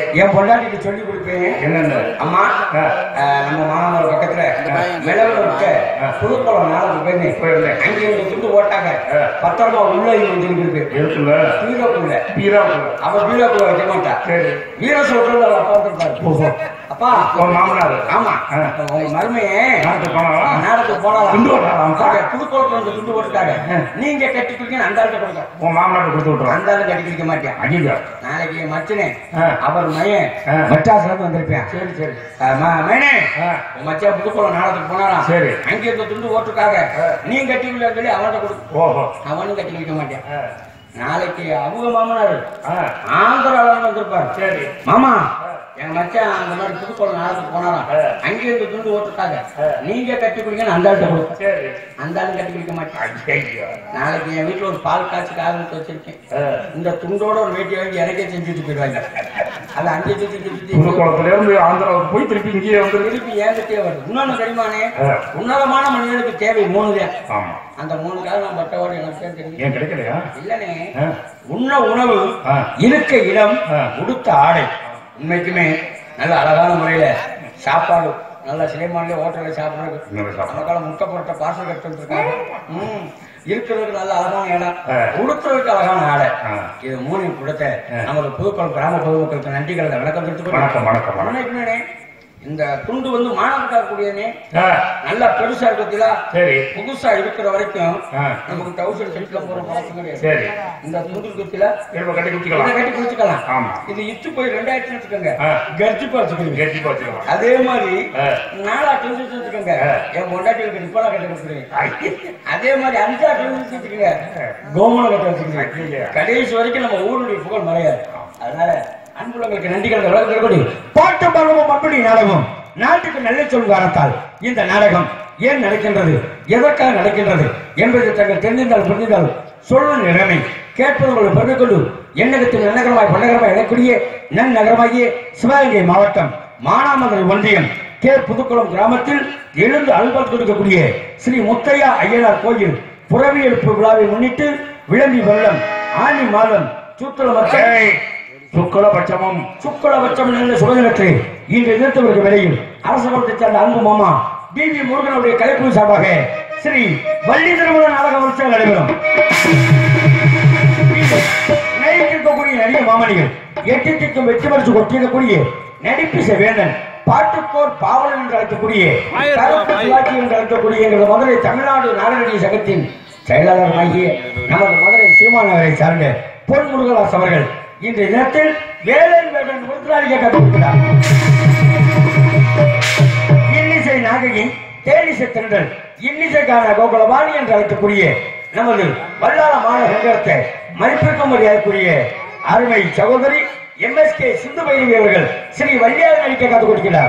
என் பொண்டாட்டிக்கு சொல்லி கொடுப்பேன் என்னென்ன அம்மா ஆ. அஹ், நம்ம மாமல்லர் பக்கத்துல மிளகுல இருக்க புதுக்குளம் நாளுக்கு போயிருந்தேன் போயிருந்தேன். அங்கே இருந்து துண்டு ஓட்டாங்க ஆ. பத்திரமா உள்ள இருக்கு இருக்குல்ல பீரோக்குள்ள பீராவுக்குள்ள அவ பீரோக்குள்ள வைக்க மாட்டா சரி வீர சொல்றது அவ அப்பா இருப்பாரு அப்பா உன் மாமனார் ஆமா ஆ. உங்க மருமையே நாட்டுக்கு போனாவா நாடத்துக்கு போனாலும் துண்டு ஓட்டலாம். புதுக்கோட்டை வந்து துண்டு போட்டுட்டாங்க ஆ. நீங்க கட்டிக்கிறீங்க அந்த ஆளுக்கு கொடுங்க உன் மாமனார் கொடுத்து விட்டுருவான் அந்த ஆளு கட்டிக்கிற மாட்டேன் அடிக்கா நாளைக்கு என் மச்சனே ஆ. அவர் மையன் ஆ. மெட்ராஸ்ல இருந்து வந்திருப்பேன் சரி சரி ஆமா, மேனே ஆ. உன் மச்சான் புதுக்குளம் நாடத்துக்கு போனாராம் சரி. அங்கே இருந்த துண்டு ஓட்டுக்காக ஆ. நீ கட்டிக்கல சொல்லி அவன்கிட்ட கொடு ஓஹோ அவனும் கட்டி வைக்க மாட்டேன் ஆ. நாளைக்கு அவங்க மாமனார் ஆ. ஆந்திரால இருந்து வந்திருப்பாரு சரி மாமா எங்க மச்சான் அந்த மாதிரி புதுக்கோளம் நாடத்துக்கு போனாராம் ஆ. அங்கே இருந்து துண்டு ஓட்டுக்காக ஆ. நீங்க கட்டி குடிங்கன்னு அந்த ஆள்கிட்ட கொடு சரி அந்த ஆளும் கட்டி குடிக்க மாட்டேன் ஐயா. நாளைக்கு என் வீட்டுல ஒரு பால் காய்ச்சிக்கு ஆரம்பிச்சு வச்சிருக்கேன் ஆ. இந்த துண்டோட ஒரு வேட்டி வாங்கி எனக்கே செஞ்சுட்டு போயிடுவாங்க அது அங்கே சுத்தி சுத்தி புதுக்குளத்துல இருந்து ஆந்திராவுக்கு போய் திருப்பி இங்கேயே வந்து திருப்பி ஏங்கிட்டே வருது இன்னொன்னு தெரியுமானே ஆ. உன்னதமான மனிதனுக்கு தேவை மூணு தான் ஆமா அந்த மூணுக்காக நான் பட்டவாடு எனக்கு தான் தெரியும் ஏன் கிடைக்கலையா இல்லனே ஆ. உண்ண உணவு ஆ. இருக்க இடம் ஆ. உடுத்த ஆடை உண்மைக்குமே நல்ல அழகான முறையில சாப்பாடு நல்ல சிலைமான்லயே ஹோட்டல்ல சாப்பிடுறது இன்னொரு சாப்பாடு. அந்த காலம் முட்டை புரட்ட பார்சல் கட்டு வந்துருக்காங்க ம் இருக்கிறதுக்கு நல்ல அழகான இடம் ஆ. உடுத்துறதுக்கு அழகான ஆடை ஆ. இது மூணையும் கொடுத்த ஆ. நமது புதுக்குளம் கிராம பொதுமக்களுக்கு நன்றிகளை விளக்கம் எடுத்துக்கொண்டு வணக்கம் வணக்கம் வணக்கம் உண்மைக்குமே இந்த துண்டு வந்து மாணவர்காக கூடியனே ஆ, நல்லா பெருசா இருக்கத்தில சரி புதுசா இருக்கிற வரைக்கும் ஆ, நமக்கு டவுசர் செட்டில போற பழக்கம் கிடையாது சரி இந்த துண்டு இருக்கத்தில திரும்ப கட்டி இதை குடிக்கலாம் கட்டி குடிச்சுக்கலாம் ஆமா இது இத்து போய் ரெண்டாயிரத்தி வச்சுக்கோங்க ஆ. கர்ஜிப்பா வச்சுக்கோங்க கட்டி வச்சுக்கலாம் அதே மாதிரி ஆ. நாலா டென்ஷன் வச்சுக்கோங்க ஆ. என் பொண்டாட்டிகளுக்கு நிப்பலா கட்ட கொடுக்குறீங்க ஐயா. அதே மாதிரி அஞ்சா டென்ஷன் வச்சுக்கோங்க கோமலம் கட்ட வச்சுக்கோங்க ஐயா. கடைசி வரைக்கும் நம்ம ஊருடைய புகழ் மறையாது அதனால அன்புள்ளங்களுக்கு நன்றிகள் விளக்கம் கொடு பாட்டு பருவம் அப்படி நாடகம் நாட்டுக்கு நல்ல சொல் காரணத்தால் இந்த நாடகம் ஏன் நடக்கின்றது எதற்காக நடக்கின்றது என்பதை தங்கள் தெரிந்திருந்தால் புரிந்தால் சொல்லும் நிலைமை கேட்பவர்களை பெருமை கொண்டு எண்ணகத்தின் நன்னகரமாய் பண்டகரமாய் எழக்கூடிய நன்னகரமாகிய சிவகங்கை மாவட்டம் மானாமதுரை ஒன்றியம் கே புதுக்குளம் கிராமத்தில் எழுந்து அல்பத் கொடுக்கக்கூடிய ஸ்ரீ முத்தையா ஐயனார் கோயில் புறவி எழுப்பு விழாவை முன்னிட்டு விளம்பி வெள்ளம் ஆனி மாதம் சூத்திரமற்ற ஏய், சுக்லபட்சமும் சுக்குலபட்சம் நிறைந்த சுபதினத்தை இன்று எதிர்த்தவருக்கு விலையில் அரசு குலத்தை சேர்ந்த அன்பு மாமா பிபி முருகனுடைய கலைக்குழு சார்பாக ஸ்ரீ வள்ளி திருமண நாடக உற்சவம் நடைபெறும் நடிக்கக்கூடிய நடிகை மாமணிகள் எட்டு திக்கும் வெற்றி பரிசு கொட்டியிருக்கக்கூடிய நடிப்பிச வேந்தன் பாட்டுக்கோர் பாவலன் என்று அழைக்கக்கூடிய கருப்பு சிவாஜி என்று அழைக்கக்கூடிய எங்களது மதுரை தமிழ்நாடு நாடக சங்கத்தின் செயலாளராகிய நமது மதுரை சீமான் நகரை சார்ந்த பொன் முருகதாஸ் அவர்கள் இன்றைய தினத்தில் வேலன் வேடன் விருதுராளியை கற்றுக்கொண்டார் இன்னிசை நாககி தேனிசை தென்றல் இன்னிசைக்கான கோகுலவாணி என்று அழைக்கக்கூடிய நமது வல்லார மாநில சங்கரத்தை மதிப்பிற்க மரியாதைக்குரிய அருமை சகோதரி எம்எஸ்கே சிந்து பைரவி அவர்கள் ஸ்ரீ வள்ளியார் நடிக்க கற்றுக் கொடுக்கிறார்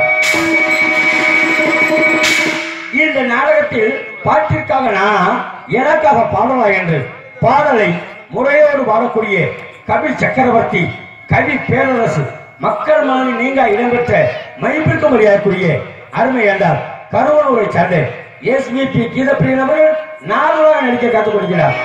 இந்த நாடகத்தில் பாட்டிற்காக நானா எனக்காக பாடலா என்று பாடலை முறையோடு பாடக்கூடிய கபில் சக்கரவர்த்தி கவி பேரரசு மக்கள் மனதில் நீங்க இடம்பெற்ற மதிப்பிற்க மரியாதைக்குரிய அருமை என்றார் கருவனூரை சார்ந்த எஸ்பிபி கீதப்பிரியன் அவர்கள் நார்மலாக நடிக்க கற்றுக் கொடுக்கிறார்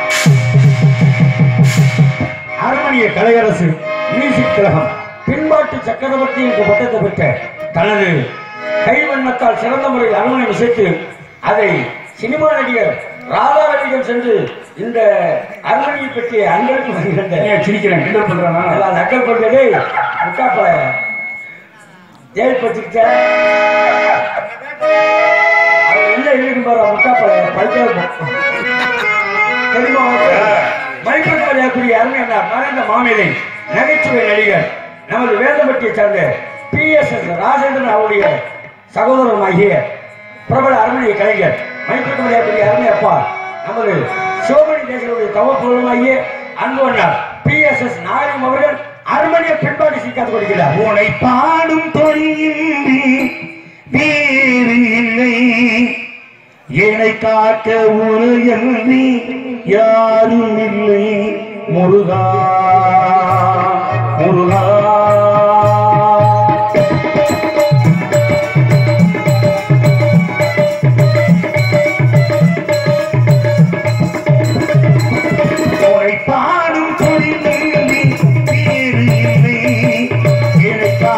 அரண்மனைய கலையரசு மியூசிக் கழகம் பின்பாட்டு சக்கரவர்த்தி என்ற பட்டத்தை பெற்ற தனது கைவண்ணத்தால் சிறந்த முறையில் அரண்மனை விசைத்து அதை சினிமா நடிகர் ராதாரவியிடம் சென்று இந்த அரண்மனையை பற்றிய அன்பளிப்பு வருகின்ற ஏன் சிரிக்கிறேன் கிண்டல் பண்றானா எல்லாம் நக்கல் பண்றதே முக்காப்ப தேல் பச்சுக்கிட்ட அது இல்ல இருக்கு பாரு முக்காப்ப பழுத்தே தெரியுமா மணிப்பூர் வழியாக்கூடிய அருமையான மறைந்த மாமேதை நகைச்சுவை நடிகர் நமது வேதம்பட்டியை சார்ந்த பி எஸ் எஸ் ராஜேந்திரன் அவருடைய சகோதரமாகிய பிரபல அரண்மனை கலைஞர் மணிப்பூர் வழியாக்கூடிய அருமை அப்பா நமது சிவமணி தேசனுடைய தவப்பொருளுமாகிய அன்பு அண்ணார் பி எஸ் எஸ் நாகரிகம் அவர்கள் அரண்மனையை பின்பாடி சிக்காத்து கொடுக்கிறார் உனை பாடும் தொழிலின்றி வேறு இல்லை என்னை காக்க ஒரு எண்ணி யாரும் இல்லை முருகா முருகா உனை பாடும் தொழிலின்றி வேறு இல்லை என்னை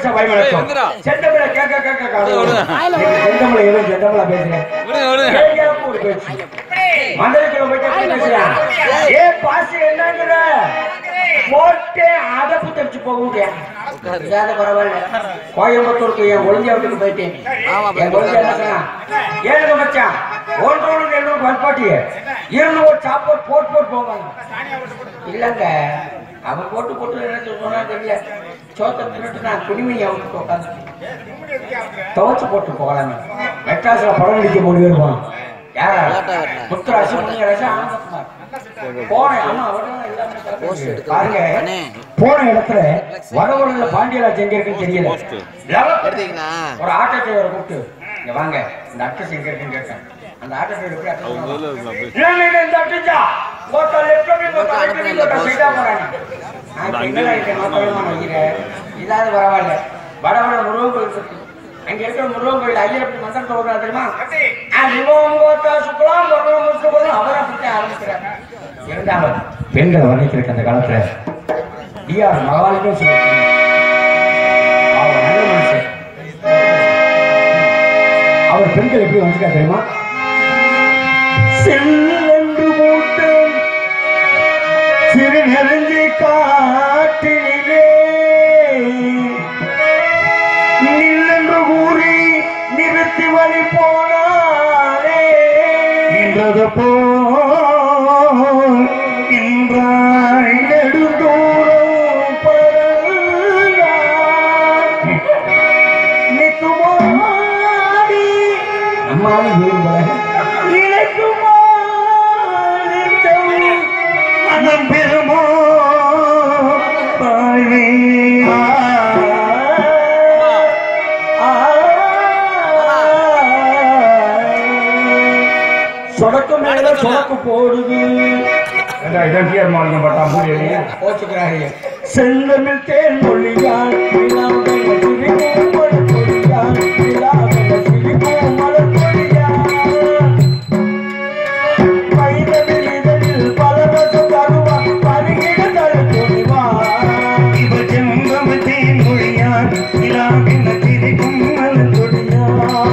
பேச பயமளக்கும் எந்திரா. செந்தமிழ கேட்க கேட்க காது விடுங்க. செந்தமிழ ஏதோ செந்தமிழ பேசுறேன் விடுங்க விடுங்க ஏரியாவுக்கு ஒரு பேச்சு மந்திரிக்குள்ள போயிட்டு எப்படி பேசுறான் ஏ பாசி என்னங்கிற போட்டே அதப்பு தச்சு போக முடியாது இதாத பரவாயில்ல கோயம்புத்தூருக்கு என் ஒளிஞ்ச வீட்டுக்கு போயிட்டேன் என் ஒளிஞ்ச என்ன சொன்னான் ஏழுங்க மச்சான் ஒன்றோடு ரெண்டு வன்பாட்டி இருந்து ஒரு சாப்பாடு போட்டு போட்டு போவாங்க இல்லங்க அவன் போட்டு போட்டு என்ன சொன்னா தெரியல சோத்த தின்னுட்டு நான் துணிமணி அவனுக்கு உட்காந்து துவைச்சு போட்டு போகலாமே மெட்ராஸ்ல படம் நடிக்க மூணு பேர் போனோம் யாரா முத்துராசி முனியரசு ஆனந்தகுமார் போனேன் ஆமா அவரெல்லாம் எல்லாமே கரெக்டா பாருங்க போன இடத்துல வடவூர்ல பாண்டியராஜ் எங்க இருக்குன்னு தெரியல லெவல் எடுத்தீங்களா ஒரு ஆட்டோ டிரைவரை கூப்பிட்டு இங்க வாங்க இந்த அட்ரஸ் எங்க இருக்குன்னு கேட்டேன் அந்த ஆட்டோ டிரைவர் எப்படி address சொன்னாங்க? இல்ல, இல்ல, இல்ல, இந்த address ஆ? போட்டா left ல போய் போட்டா right ல போய் போட்டா straight ஆ போறாங்க. நான் இப்ப என்னடா இங்க நோக்கமா வைக்கிறேன்? இதாவது பரவாயில்ல வடவட முருகன் கோயில் இருக்கு அங்க இருக்கிற முருகன் கோயில் ஐயர் எப்படி மந்திரத்தை ஓடுறா தெரியுமா அறிவோம் கோத்தா சுக்கலாம் முருகன் முருகன் அவரை பத்தி ஆரம்பிக்கிறார் இருந்தாலும் பெண்களை வர்ணிக்கிறதுக்கு அந்த காலத்துல டிஆர் மகாலிக்கும் சொல்லியிருக்காங்க அவர் நல்ல மனுஷன் அவர் பெண்கள் எப்படி வந்துட்டா தெரியுமா செல்லென்று மூட்டம் சிறு நெருஞ்சி காட்டினிலே நில்லென்று கூறி நிறுத்தி வழி போனாரே நின்றது போல் இன்றாய் நெடுந்தூரம் பரந்தார் நித்துமாடி நம்மளால விரும்பல மனம் பெருமோ வாழ்வே சொடக்கு மேல சொடக்கு போடுது இதான் டிஆர் மாலிகம் பட்டா மூடி போச்சுக்கிறாங்க செல்லமில் தேன் மொழியால் இல்லாமல் சிரிக்கும் மலர் கொடியால், இல்லாமல் சிரிக்கும் மலர் கொடியால். பைதமில் இதழில் பலவசம் தருவா பருகிட தரு துணிவா இவ செம்பம் தேன் மொழியால் இலாவின் திரிக்கும் மலர் கொடியா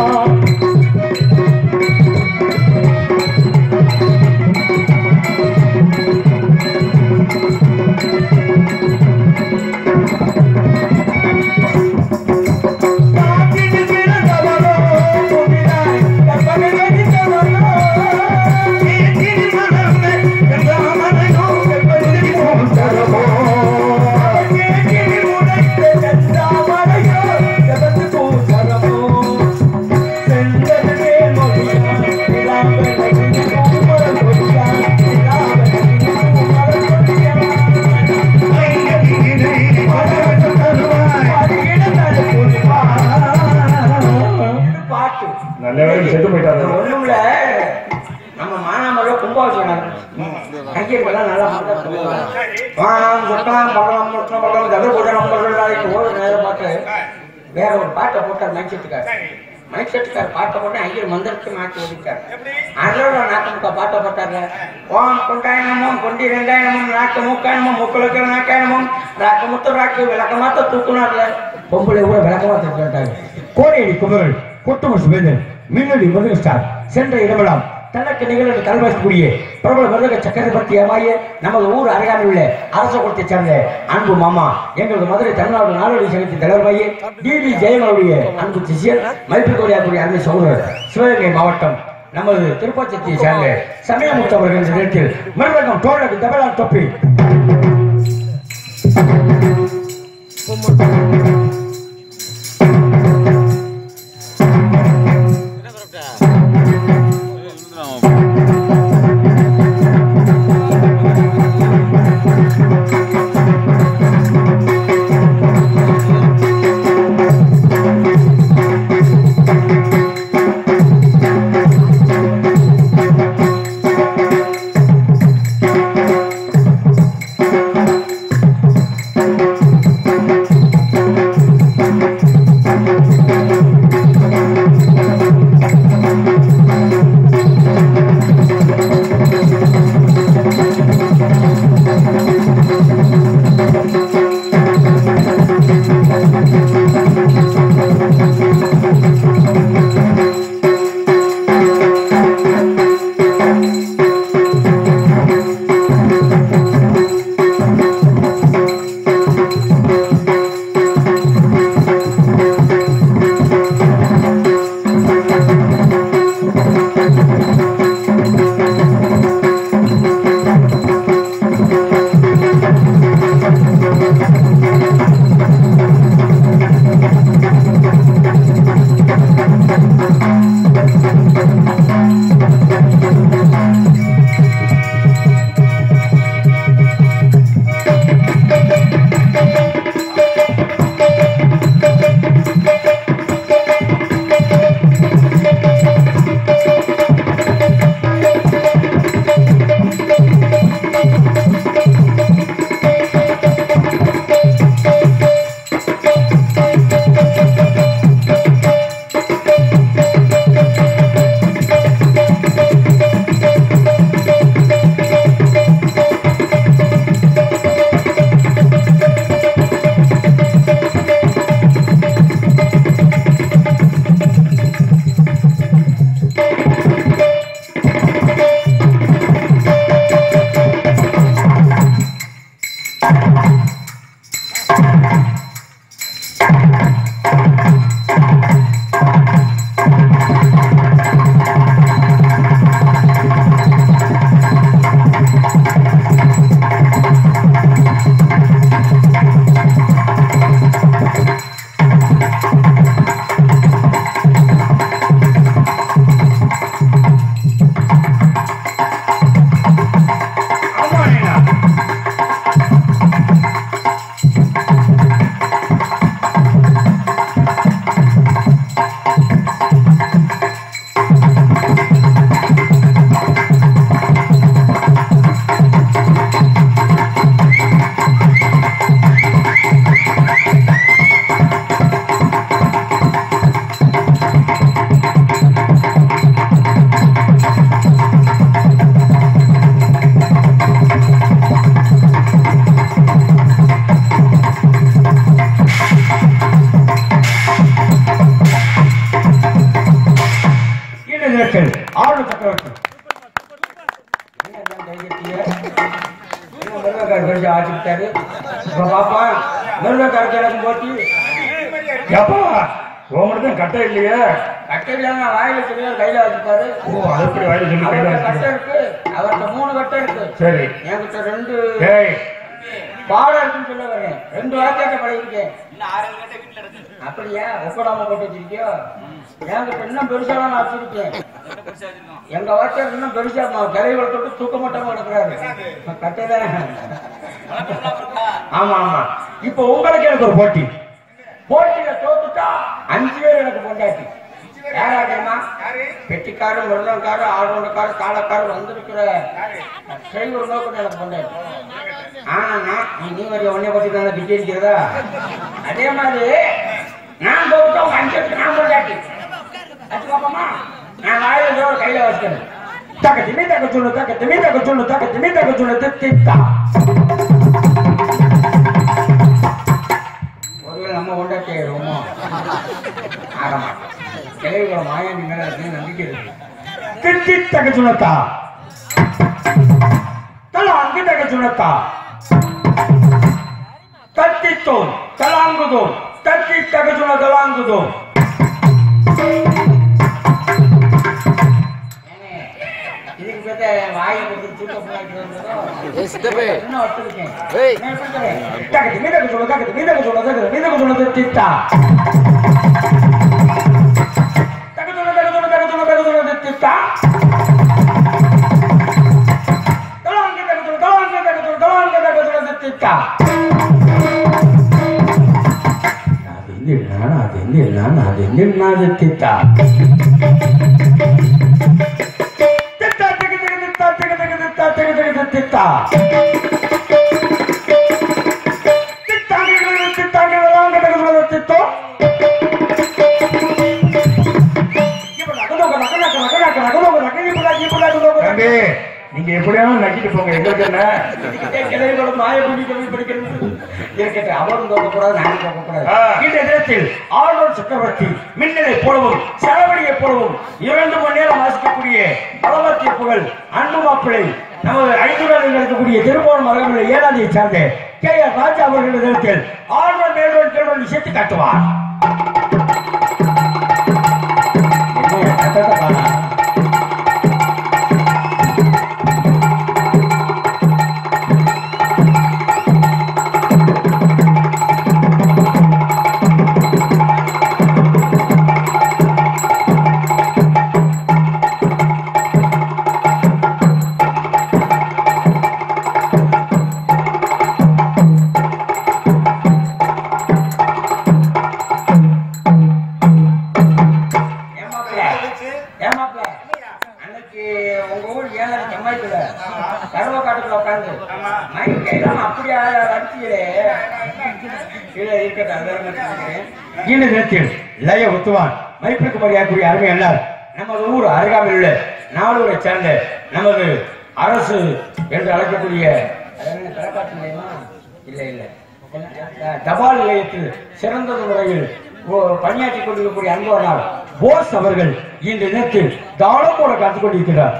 காற்றில் பிறந்தவளோ புதிதாய் கற்பனை கடித்தவளோ ஏற்றில் மலர்ந்த கங்காமரையோ கற்பனை போன்றவோ ஏற்றில் உடைத்த கந்தாமரையோ கபந்து பூசரமோ செல்வதே மொழியா இராமல் நகிரும் மலர் கொடியா இராமல் நகிரும் மலர் கொடியா ஐயடியிலே பரவசம் தருவாய் அருகிட தரு புரிவா இது பாட்டு நல்ல வேலை செத்து போயிட்டாரு ஒண்ணுமில்ல நம்ம மானாமரில் கும்பாபிஷேகம் ஐயர்கள்லாம் நல்லா மந்திரம் சொல்லுவாங்க. வானம் சுத்தம் பகலம் முத்தம் பகலம் தவிர புதனம் பகலாய்க்கு ஓடு நேரம் பார்த்து வேற ஒரு பாட்டை போட்டார் மைக் செட்டுக்கார் மைக் செட்டுக்கார் பாட்டை போட்டு ஐயர் மந்திரத்தை மாற்றி ஒதுக்கார் அதோட நாட்டமுக்கா பாட்டை போட்டார்ல ஓம் கொண்டாயனமும் கொண்டி ரெண்டாயிரமும் நாக்கு மூக்காயனமும் முக்குளுக்கு நாக்காயனமும் ராக்கு முத்து ராக்கு விளக்கமாத்த தூக்குனார்ல பொம்பளை கூட விளக்கமாத்த சொல்லிட்டாங்க கோடையடி குமரன் கொட்டுமர் சுவேந்தன் மின்னடி மிருதக ஸ்டார் சென்ற இடமெல்லாம் தனக்கு நிகழ்வு கல்வாசக்கூடிய பிரபல மிருதக சக்கரவர்த்தி ஏமாய நமது ஊர் அருகாமையில் உள்ள அரச குலத்தை சேர்ந்த அன்பு மாமா எங்களது மதுரை தமிழ்நாடு நாடோடி சங்கத்தின் தலைவராகிய டிவி ஜெயமனுடைய அன்பு சிஷியர் மதிப்பிற்குரிய அருமை சகோதரர் சிவகங்கை மாவட்டம் நமது திருப்பச்சத்தை சேர்ந்த சமயமுத்து அவர்கள் இந்த நேரத்தில் மிருதகம் தோழக்கு தபலா தொப்பி தினத்தில் ஆளுநர் சக்கரவர்த்தி என்ன எல்லாம் கை கட்டிய? என்ன மிருகக்கார பெருசு ஆட்சி விட்டாரு இப்ப பாப்பா மிருகக்கார கிழக்கு போட்டி எப்பா உங்கள்கிட்ட தான் கட்டை இல்லையே கட்டையில நான் வாயில சொல்லுவார் கையில வச்சுப்பாரு ஓ அது எப்படி வாயில சொல்லி கையில அவர்கிட்ட கட்டை வச்சுக்கோ. இருக்கு அவர்கிட்ட மூணு கட்டை இருக்கு சரி என்கிட்ட ரெண்டு ஏய் பாடம் இருக்குன்னு சொல்ல வரேன் ரெண்டு வார்த்தையாட்ட பழகிருக்கேன் அப்படியா ஒப்படாம போட்டு வச்சிருக்கியோ என்கிட்ட இன்னும் பெருசாலாம் நான் வச்சிருக்கேன் எங்க வார்த்தையார் இன்னும் பெருசா கரைகளை தொட்டு தூக்க மாட்டாம கிடக்குறாரு கட்டைதான் ஆமா ஆமா இப்ப உங்களுக்கு எனக்கு ஒரு போட்டி போட்டியில தோத்துட்டா அஞ்சு பேர் எனக்கு பொண்டாட்டி யாரா தெரியுமா பெட்டிக்காரன் மிருதங்காரன் ஆளுநக்காரன் காலக்காரன் வந்திருக்கிற டிரைவர் நோக்கம் எனக்கு பொண்டாட்டி ஆனா நான் நீ- நீ வரைய உன்னை பத்தி தான் பிச்சை இருக்கிறதா அதே மாதிரி நான் தோத்துட்டா உங்க அஞ்சு பேருக்கு நான் பொண்டாட்டி அச்சு பாப்போமா நான் வாயில ஏதோ ஒரு கையில வச்சுக்கணும் தக்க திமி தக்க சொல்லு தக்க திமி தக்க சொல்லு தக்க திமி தக்க சொல்லு தித்தா ஒருவேளை நம்ம கொண்டாட்டி ஆயிடுவோமோ ஆக மாட்டோம் கிளைவுகளை மாயாண்டி மேல இருக்கு நம்பிக்கை இருக்கு தித்தி தக்க சொல்லத்தா தலாங்கு தக்க சொல்லத்தா தத்தித்தோன் தலாங்குதோன் தத்தி தக்க சொல்ல தலாங்குதோன் இதுக்கு பேத்த வாயை கொடுத்து தூக்க போனாக்கிறதோ சித்தப்பே இன்னும் வச்சிருக்கேன் ஏய். நான் எப்படி தரேன்? தக்கத்து, மீதக்கு சொல்லு, தக்கத்து, மீதக்கு சொல்லு, தக்கத்து, மீதக்கு சொல்லு, தித்தா. தக்கத்து சொல்லு, தக்கத்து சொல்லு, தக்கத்து சொல்லு, தக்கத்து சொல்லு, தித்தா. தலாங்கு, தக்கத்து சொல்லு, தலாங்கு, தக்கத்து சொல்லு, தலாங்கு, தக்கத்து சொல்லு, தித்தா. அது என்ன, அது என்ன, அது என்ன, அது தித்தா. தித்தா, திக்கு, திக்கு, தித்தா, திக்கு, திக்கு, தித்தா, திக்கு, திக்கு, தித்தா. தித்தாங்க, தித்தாங்க, விளாங்க, தகு, தகு, தித்தோ. இப்ப நகு, நகு, நகு, நகு, நகு, நகு, நகு, நகு, நகு, இப்ப நகு, இப்ப நகு, நகு, நகு. தம்பி நீங்க எப்படியாவது நக்கிட்டு போங்க எங்களுக்கு என்ன ஏய், கிளைகளோட மாய புள்ளி கவி படிக்கிறது. இருக்கட்டும், அவரும் தோக்கக்கூடாது, நானும் தோக்கக்கூடாது. ஆ. இந்த தினத்தில் ஆளுநர் சக்கரவர்த்தி மின்னலை போலவும் சரவடியை போலவும் இரண்டு மணி நேரம் வாசிக்கக்கூடிய பலவத்திய புகழ் அன்பு மாப்பிள்ளை நமது ஐந்துடன் இருக்கக்கூடிய திருப்போணம் மரபில் ஏழாந்தியை சார்ந்த கே ஆர் ராஜா அவர்கள் தினத்தில் ஆளுநர் மேல்வன் கேள்வன் விஷயத்தை காட்டுவார் என்ன கட்டத்தை பாரா? ஏமாப்பிள்ள, ஏமாப்பிள்ள, அன்னைக்கு உங்க ஊர் ஏழரை செம்மாய்க்குள்ள, கருவ காட்டுக்குள்ள உட்கார்ந்து, மைக் கையிலாம அப்படியே அடிச்சீங்களே. கீழே இருக்கட்டும், அது வேற மாதிரி சொல்றேன். இந்த நேரத்தில் லய உத்துவான் மைப்பிற்கு மரியாதைக்குரிய அருமை அண்ணார் நமது ஊர் அருகாமையில் உள்ள நாளூரை சேர்ந்த நமது அரசு என்று அழைக்கக்கூடிய அது என்ன, தொலைக்காட்சி நிலையமா இல்ல இல்ல என்ன, தபால் நிலையத்தில் சிறந்தது முறையில் ஓ- பணியாற்றிக் கொண்டிருக்கக்கூடிய அன்பனார் போஸ் அவர்கள் இந்த நேரத்தில் தாளமோட காத்துக் கொண்டிருக்கிறார்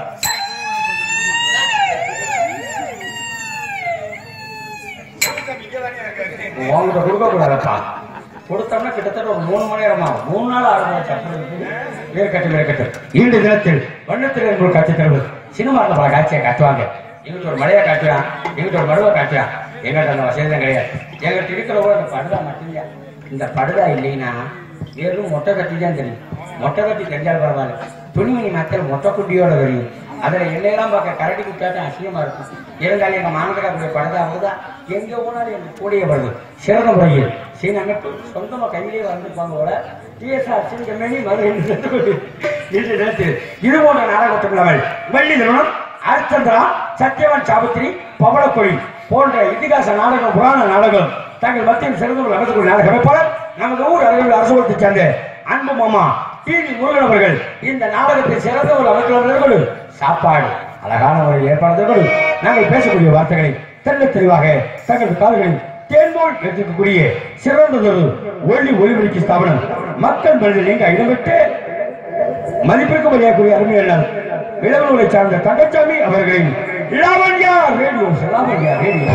உங்ககிட்ட கொடுக்க கூடாதப்பா கொடுத்தோம்னா கிட்டத்தட்ட ஒரு மூணு மணி நேரம் ஆகும் மூணு நாள் ஆறு மணி நேரம் இருக்கட்டும் இருக்கட்டும் இந்த தினத்தில் வண்ணத்தில் என்பது காட்சி தருவது சினிமாவில் பல காட்சியை காட்டுவாங்க எங்கிட்ட ஒரு மலையை காட்டுவான் எங்கிட்ட ஒரு மடுவை காட்டுவான் எங்கிட்ட அந்த வசதியும் கிடையாது எங்கிட்ட இருக்கிற கூட இந்த படுதா மட்டும்தான் இந்த படுதா இல்லைன்னா வெறும் மொட்டை கட்டி தான் தெரியும் மொட்டை கட்டி தெரிஞ்சால் பரவாயில்ல துணிமணி மக்கள் மொட்டை குட்டியோட தெரியும் அதுல எல்லையெல்லாம் பார்க்க கரடி குட்டாட்டம் அசிங்கமா இருக்கும் இருந்தாலும் எங்க மாநகராவுடைய படத்தை அவர்தான் எங்க போனாலும் எங்க கூடிய வருது சிறந்த முறையில் சீன அமைப்பு சொந்தமா கையிலே வந்திருப்பாங்க கூட டிஎஸ்ஆர் சிங்கமணி மறுபடியும் இன்று நேரத்தில் இது போன்ற நாடகத்துக்கு இல்லாமல் வள்ளி நிறுவனம் அர்த்தந்திரா சத்யவன் சாவித்திரி பவளக்கொழி போன்ற இதிகாச நாடகம் புராண நாடகம் தங்கள் மத்தியில் சிறந்த அமைத்துக்கூடிய நாடக அமைப்பாளர் நமது ஊர் அருகில் அரசுவத்தை சேர்ந்த அன்பு மாமா டிவி முருகன் அவர்கள் இந்த நாடகத்தை சிறந்த ஒரு அமைச்சர்கள் சாப்பாடு அழகான முறையில் ஏற்பாடுகள் நாங்கள் பேசக்கூடிய வார்த்தைகளை தெல்ல தெளிவாக தங்கள் காதுகளில் தேன்போல் வைத்திருக்கக்கூடிய சிறந்ததொரு ஒளி ஒளிபெருக்கி ஸ்தாபனம் மக்கள் மனதில் நீங்க இடம்பெற்று மதிப்பிற்கு மரியாதைக்குரிய அருமையாளர் இளவலூரை சார்ந்த தங்கச்சாமி அவர்களின் இளவன்யா ரேடியோ சலாமன்யா ரேடியோ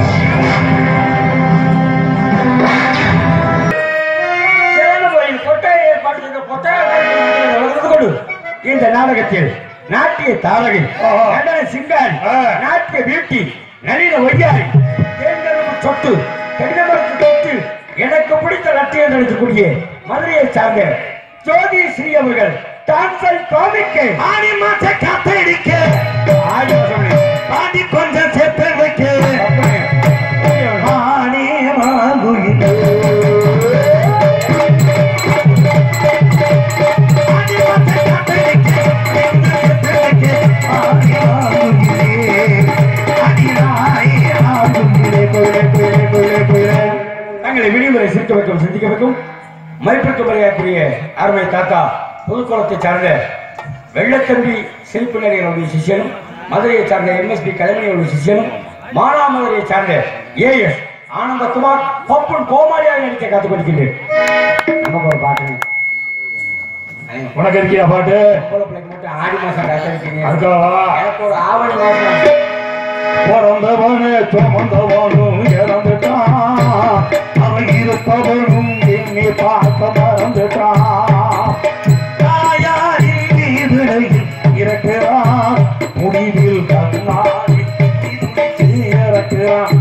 சேலமுறையில் கொட்டையை ஏற்பாடு செய்த கொட்டையை கொடு இந்த நாடகத்தில் நாட்டிய தாரகை நடன சிங்காரி நாட்டிய பியூட்டி நளின ஒய்யாரி தேர்ந்தெடுப்பு சொட்டு கடினமரத்து தொட்டு எனக்கு பிடித்த லட்சியம் நடிக்கக்கூடிய மதுரையை சார்ந்த ஜோதி ஸ்ரீ அவர்கள் டான்சல் காமிக்க ஆடி மாச காத்தடிக்க ஆடி மாசம் பாடி கொஞ்சம் சேர்த்து வைக்க ஆனே வாங்குகிறேன் தங்களை விடுமுறை சிரிக்க வைக்கும் சிந்திக்க வைக்கும் மதிப்பிற்கு மரியாதைக்குரிய அருமை தாத்தா புதுக்குளத்தை சார்ந்த வெள்ளத்தம்பி சிரிப்பு நடிகருடைய சிஷியனும் மதுரையை சார்ந்த எம்எஸ்பி கலைஞருடைய சிஷியனும் மானாமதுரையை சார்ந்த ஏஎஸ் ஆனந்தகுமார் பப்புன் கோமாளியாக நடிக்க காத்துக் கொடுக்கின்றேன் நமக்கு ஒரு பாட்டு உனக்கு இருக்கியா பாட்டு பொம்பளை பிள்ளைக்கு மட்டும் ஆடி மாசம் காத்திருக்கீங்க அதுக்காவா எனக்கு ஒரு ஆவணி மாசம் பிறந்தவனே சுமந்தவனும் இறந்துட்டான் அவன் இருப்பவனும் எண்ணி பார்க்க மறந்துட்டான் தாயாரின் வீதிலையில் இருக்கிறான் முடிவில் கண்ணாடி இறக்கிறான்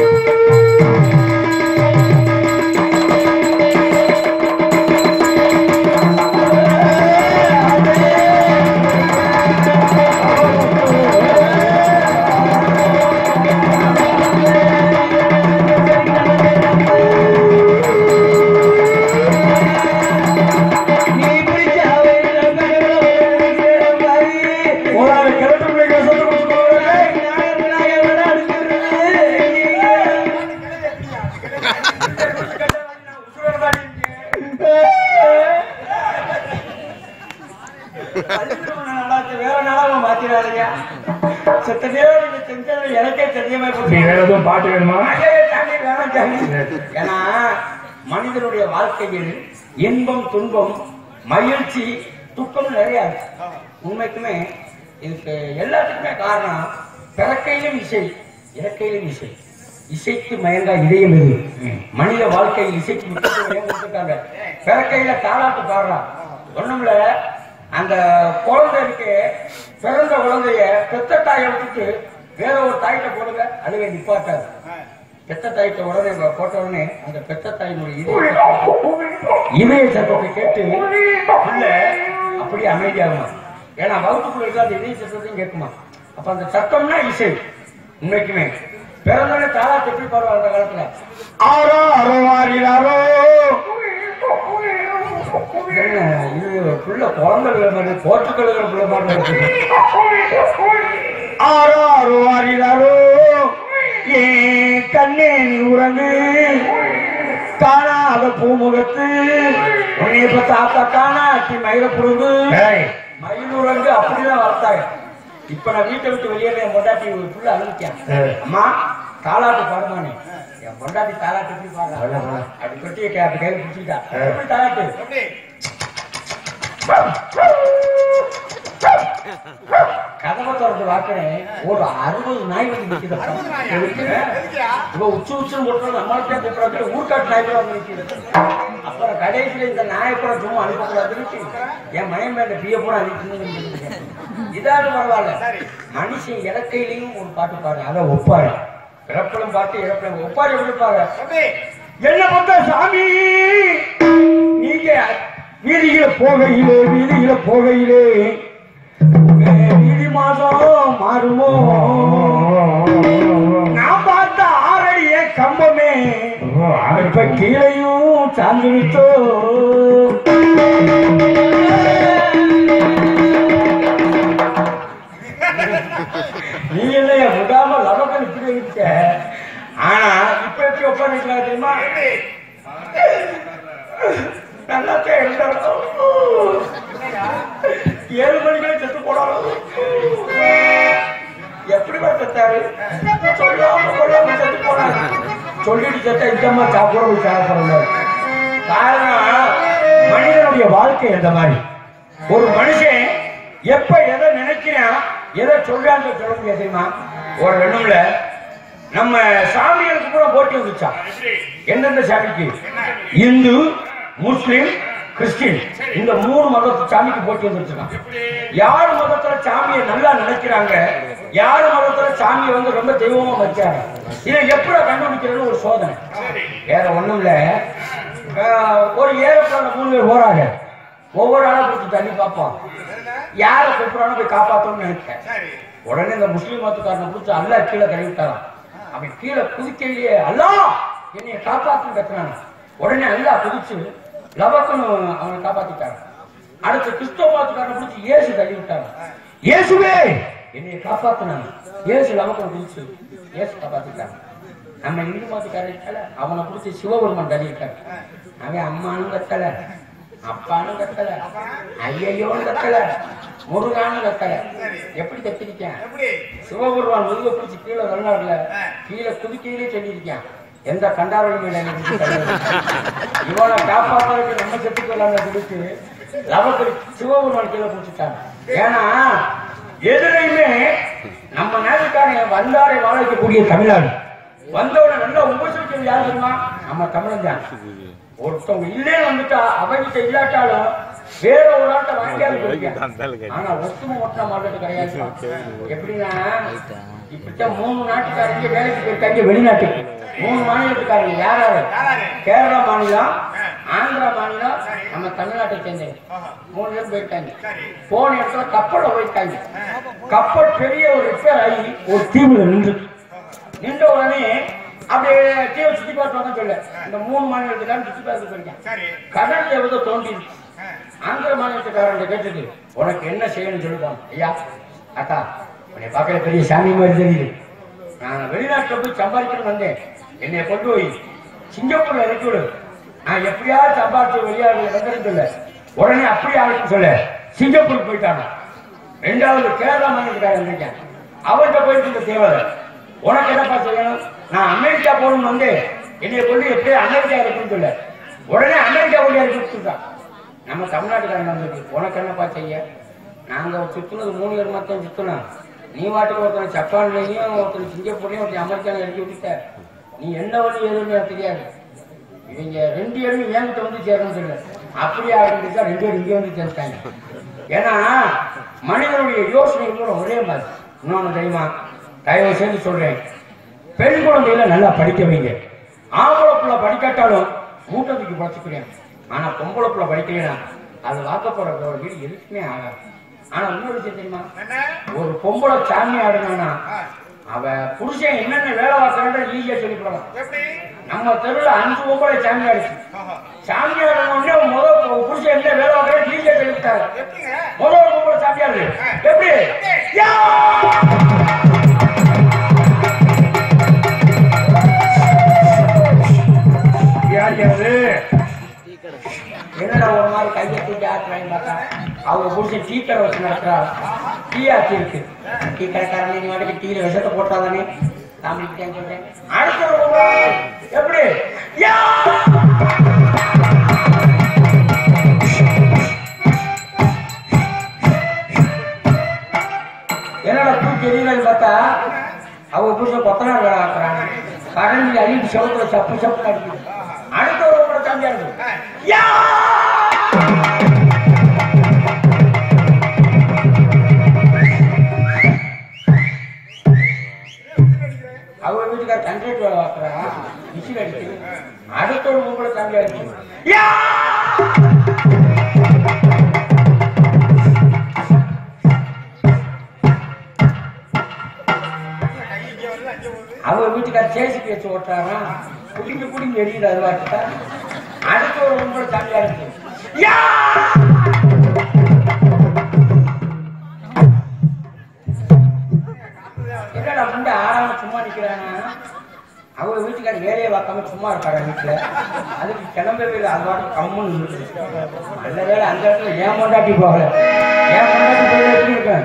ஒரு கிழட்டு பிள்ளைங்க சொல்லி கொடுத்துருவாங்க வேற நாளாக மாத்திராதீங்க செத்த நேரம் நீங்க செஞ்சது எனக்கே தெரியாம நீ போச்சு வேற எதுவும் பாட்டு வேணுமா ஐயையோ, சாமி, வேணாம் சாமி. ஏன்னா மனிதனுடைய வாழ்க்கையில் இன்பம் துன்பம் மகிழ்ச்சி துக்கம் நிறைய இருக்கு. உண்மைக்குமே இதுக்கு எல்லாத்துக்குமே காரணம் பிறக்கையிலும் இசை இறக்கையிலும் இசை இசைக்கு மயங்கா இதயம் இது மனித வாழ்க்கையில் இசைக்கு முக்கியத்துவம் ஏன் கொடுத்திருக்காங்க பிறக்கையில தாளாட்டு பாடுறான் ஒண்ணுமில்ல அந்த குழந்தை இருக்கு பிறந்த குழந்தைய பெத்த தாயை விட்டுட்டு வேற ஒரு தாய்கிட்ட போடுங்க அதுவே நிப்பாட்டாது பெத்த தாய்கிட்ட உடனே இவ போட்ட உடனே அந்த பெத்த தாயினுடைய இதய இதய சத்தத்தை கேட்டு உள்ள அப்படியே அமைதியாகுமா ஏன்னா வகுப்புக்குள்ள இருக்க அந்த இதய சத்தத்தையும் கேட்குமா அப்ப அந்த சத்தம்னா இசை உண்மைக்குமே பிறந்தோடனே தாரா எப்படி பாடுவாங்க அந்த காலத்துல ஆரோ அரோ ஆரிலாரோ என்ன இது புள்ள குழந்தைகள் மாதிரி போர்ச்சுக்கல்கள் புள்ள மாதிரி இருக்கு. ஆரோ அரோ ஆரிலாரோ ஏ கண்ணே நீ உறங்கு காணாத பூமுகத்து உன்னை இப்ப தாத்தா காணாட்டி மயில புடுங்கு ஏய், மயில் உறங்கு அப்படிதான் வளர்த்தாங்க இப்ப நான் வீட்டை விட்டு வெளியே என் பொண்டாட்டி புள்ள அழுத்தியான் ஏய். அம்மா தாலாட்டு பாடுமானே என் பொண்டாட்டி தாலாட்டு எப்படி பாடுறா அப்படி கொட்டி அப்படி கையில் பிடிச்சிட்டா எப்படி தாலாட்டு கதவை திறந்து பார்க்கிறேன் ஒரு அறுபது நாய் வந்து நிக்குது இவ உச்சு உச்சுன்னு போட்டு நம்மள்கிட்ட கூப்பிடாது ஊர்க்காட்டு நாய் கூட வந்து நிக்குது அப்புறம் கடைசியில இந்த நாயை கூட சும்மா அனுப்பக்கூடாதுன்னு என் மயம் மேல பிய பூரா அனுப்பிச்சு இதாவது பரவாயில்ல மனுஷன் இறக்கையிலையும் ஒரு பாட்டு பாரு அதை ஒப்பாரு பிறப்பிலும் பாட்டு இறப்பிலும் ஒப்பாரு எப்படி பாரு என்ன பார்த்தா சாமி நீங்க வீதியில போகையிலே வீதியில போகையிலே வீதி மாதம் மாறுமோ நான் பார்த்த ஆறடிய கம்பமே இப்ப கீழையும் சார்ந்து விட்டோ நீ என்ன விடாம லபக்கன் இப்படி இருக்க ஆனா இப்ப எப்படி உட்காந்துக்கலாம் தெரியுமா நல்லாத்தான் இருந்தாலும் ஏழு மணிக்கே செத்து போனாலும் எப்படி செத்தாரு சொல்லாம கொள்ளாம செத்து போனாரு சொல்லிட்டு செத்தா இந்தம்மா சாப்பிட சாப்பிடணும் காரணம் மனிதனுடைய வாழ்க்கை அந்த மாதிரி ஒரு மனுஷன் எப்ப எதை நினைக்கிறான் எதை சொல்றான்னு சொல்ல முடியாது தெரியுமா ஒரு ரெண்டுல நம்ம சாமிகளுக்கு கூட போட்டி வந்துச்சான் எந்தெந்த சாமிக்கு இந்து முஸ்லிம் கிறிஸ்டின் இந்த மூணு மதத்து சாமிக்கு போட்டி வந்துருச்சுக்கான் யார் மதத்துல சாமியை நல்லா நினைக்கிறாங்க யார் மதத்துல சாமியை வந்து ரொம்ப தெய்வமா வச்சாங்க இதை எப்படி கண்டுபிடிக்கிறது ஒரு சோதனை வேற ஒண்ணும் இல்ல ஆஹ், ஒரு ஏரோப்ளான்ல மூணு பேர் போறாங்க ஒவ்வொரு ஆளா கொடுத்து தண்ணி பார்ப்போம் யாரை கூப்பிடுறானோ போய் காப்பாத்தணும்னு நினைச்சேன் உடனே இந்த முஸ்லீம் மதத்துக்காரனை பிடிச்சி அல்லா கீழே கழுவிட்டாரான் அவன் கீழே குதிக்கலையே அல்லா என்னைய காப்பாத்துன்னு கத்துனான் உடனே அல்லா குதிச்சு லவக்கன்னு அவனை காப்பாத்திட்டாங்க அடுத்து கிறிஸ்தவ மதத்துக்காரனை பிடிச்சி இயேசு தள்ளி விட்டாங்க இயேசுவே என்னைய காப்பாத்துனாங்க இயேசு லவக்கன்னு குதிச்சு இயேசு காப்பாத்திட்டாங்க நம்ம இந்து மதத்துக்காரன் அவனை பிடிச்சி சிவபெருமான் தள்ளி விட்டாங்க அவன் அம்மானும் கத்தல அப்பானும் கத்தல ஐயோன்னு கத்தல முருகானும் கத்தல எப்படி கத்திருக்கேன் சிவபெருமான் முதுக பிடிச்சி கீழே வரலாறுல கீழே குதிக்கையிலே சொல்லியிருக்கேன் எந்த கண்டாரோடும் இல்லை எனக்கு தெரியாது. இவனை காப்பாற்றுறதுக்கு நம்ம செத்துக்கலாம்னு பிடிச்சு லவக்கடி சிவபெருமான் கீழே பிடிச்சிட்டாங்க ஏன்னா எதுலையுமே நம்ம நாட்டுக்காரன் வந்தாரை வாழ வைக்கக்கூடிய தமிழ்நாடு வந்தவன நல்லா உபசரிக்கிறது யாரு தெரியுமா நம்ம தமிழன் தான் ஒருத்தவங்க இல்லேன்னு வந்துட்டா அவங்கிட்ட இல்லாட்டாலும் வேற ஒரு ஆட்ட வாங்கியாவது கொடுப்பேன். ஆனா ஒத்துமை ஒட்டின மார்க்கெட் கிடையாது எப்படின்னா இப்படித்தான் மூணு நாட்டுக்காரங்க வேலைக்கு போயிருக்காங்க வெளிநாட்டுக்கு மூணு மாநிலத்துக்காரங்க யார் யாரு கேரளா மாநிலம் ஆந்திரா மாநிலம் நம்ம தமிழ்நாட்டை சேர்ந்தவங்க மூணு பேர் போயிருக்காங்க போன இடத்துல கப்பல்ல போயிருக்காங்க கப்பல் பெரிய ஒரு ரிப்பேர் ஆகி ஒரு தீவுல நின்று நின்ற உடனே அப்படியே தீவை சுத்தி பார்த்து சொல்ல இந்த மூணு மாநிலத்துக்காரன் சுத்தி பார்த்து போயிருக்கேன் கடல் தேவதை தோன்றிருச்சு ஆந்திர மாநிலத்துக்காரன் கேட்டுட்டு உனக்கு என்ன செய்யணும்னு சொல்லுவாங்க ஐயா அக்கா உன்னை பார்க்கற பெரிய சாமி மாதிரி தெரியுது நான் வெளிநாட்டுல போய் சம்பாதிக்கணும் வந்தேன் என்னை கொண்டு போய் சிங்கப்பூர்ல இறக்கி விடு நான் எப்படியாவது சம்பாதிச்சு வெளியாடு வந்துடும் சொல்ல உடனே அப்படியே ஆளுக்கு சொல்ல சிங்கப்பூர் போயிட்டாங்க ரெண்டாவது கேரளா மாநிலத்துக்காரன் இருக்கேன் அவர்கிட்ட போயிட்டு இந்த தேவை உனக்கு என்னப்பா செய்யணும் நான் அமெரிக்கா போகணும்னு வந்து என்னை கொண்டு எப்படி அமெரிக்கா இருக்குன்னு சொல்ல உடனே அமெரிக்கா கொண்டு இறக்கி கொடுத்துட்டான் நம்ம தமிழ்நாட்டுக்காரன் வந்திருக்கு உனக்கு என்னப்பா செய்ய நாங்க சுத்துனது மூணு பேர் மட்டும் சுத்தணும் நீ வாட்டுக்கு ஒருத்தன் ஜப்பான்லயும் ஒருத்தன் சிங்கப்பூர்லயும் ஒருத்தன் அமெரிக்கால இறக்கி விட்டுட்ட நீ என்ன வழி எதுவுமே எனக்கு தெரியாது இவங்க ரெண்டு பேரும் என்கிட்ட வந்து சேரணும்னு சொல்லு அப்படியே ஆரம்பிச்சா ரெண்டு பேரும் இங்கே வந்து சேர்த்தாங்க ஏன்னா மனிதனுடைய யோசனைகளோட ஒரே மாதிரி இன்னொன்னு தெரியுமா தயவு செய்து சொல்றேன் பெண் குழந்தைகளை நல்லா படிக்க வைங்க ஆம்பளை புள்ள படிக்காட்டாலும் மூட்டத்துக்கு பழச்சுக்கிறேன் ஆனா பொம்பளை புள்ள படிக்கலைன்னா அது வாக்கப்போற வீடு எதுக்குமே ஆகாது ஆனா இன்னொரு விஷயம் தெரியுமா ஒரு பொம்பளை சாமி ஆடுனானா அவ புருஷன் என்னென்ன வேலை பார்க்கறன்ற ஈஸியா சொல்லிவிடலாம் நம்ம தெருவில் அஞ்சு பொம்பளை சாமி ஆடுச்சு சாமி ஆடணும்னே முதல் புருஷன் என்ன வேலை பார்க்கற ஈஸியா சொல்லிவிட்டாரு முதல் ஒரு பொம்பளை சாமி ஆடுது எப்படி யா! யார் யாரு என்னடா ஒரு மாதிரி கையை தூக்கி ஆட்டுறாங்க பார்த்தா அவங்க புடிச்ச டீ கடை வச்சு நடத்துறாரு டீ ஆத்தி இருக்கு டீ கடைக்காரன் நீ வாட்டுக்கு டீல விஷத்தை போட்டாதானே காமிக்கிட்டேன்னு சொல்றேன் அடுத்த ஒரு முறை எப்படி யா! என்னடா தூக்கி எரியலன்னு பார்த்தா அவங்க புருஷன் கொத்தனார் வேலை ஆக்குறாங்க கரண்டி அழிட்டு செவத்துல சப்பு சப்பு அடிக்குது அடுத்த ஒரு முறை தம்பியா இருக்கு யா! அவங்க வீட்டுக்கார கண்ட்ரேட் வேலை பார்க்குறாங்க மிஷின் அடிக்குது அடுத்த ஒரு பொம்பளை தம்பி அடிக்குது யா! அவங்க வீட்டுக்கார சேசிக்கு வச்சு ஓட்டுறாங்க குடிங்க குடிங்க எரியுது அது வாட்டுக்கா அடுத்த ஒரு பொம்பளை தம்பியா இருக்கு யா! என்னடா முண்டை ஆறாம சும்மா நிக்கிறாங்க அவங்க வீட்டுக்கார வேலையை பார்க்காம சும்மா இருக்காங்க வீட்டுல அதுக்கு கிளம்பவே இல்லை அது பாட்டு கம்முன்னு இருக்குது நல்ல வேலை அந்த இடத்துல ஏன் கொண்டாட்டி போகல ஏன் கொண்டாட்டி போகல எப்படி இருக்கேன்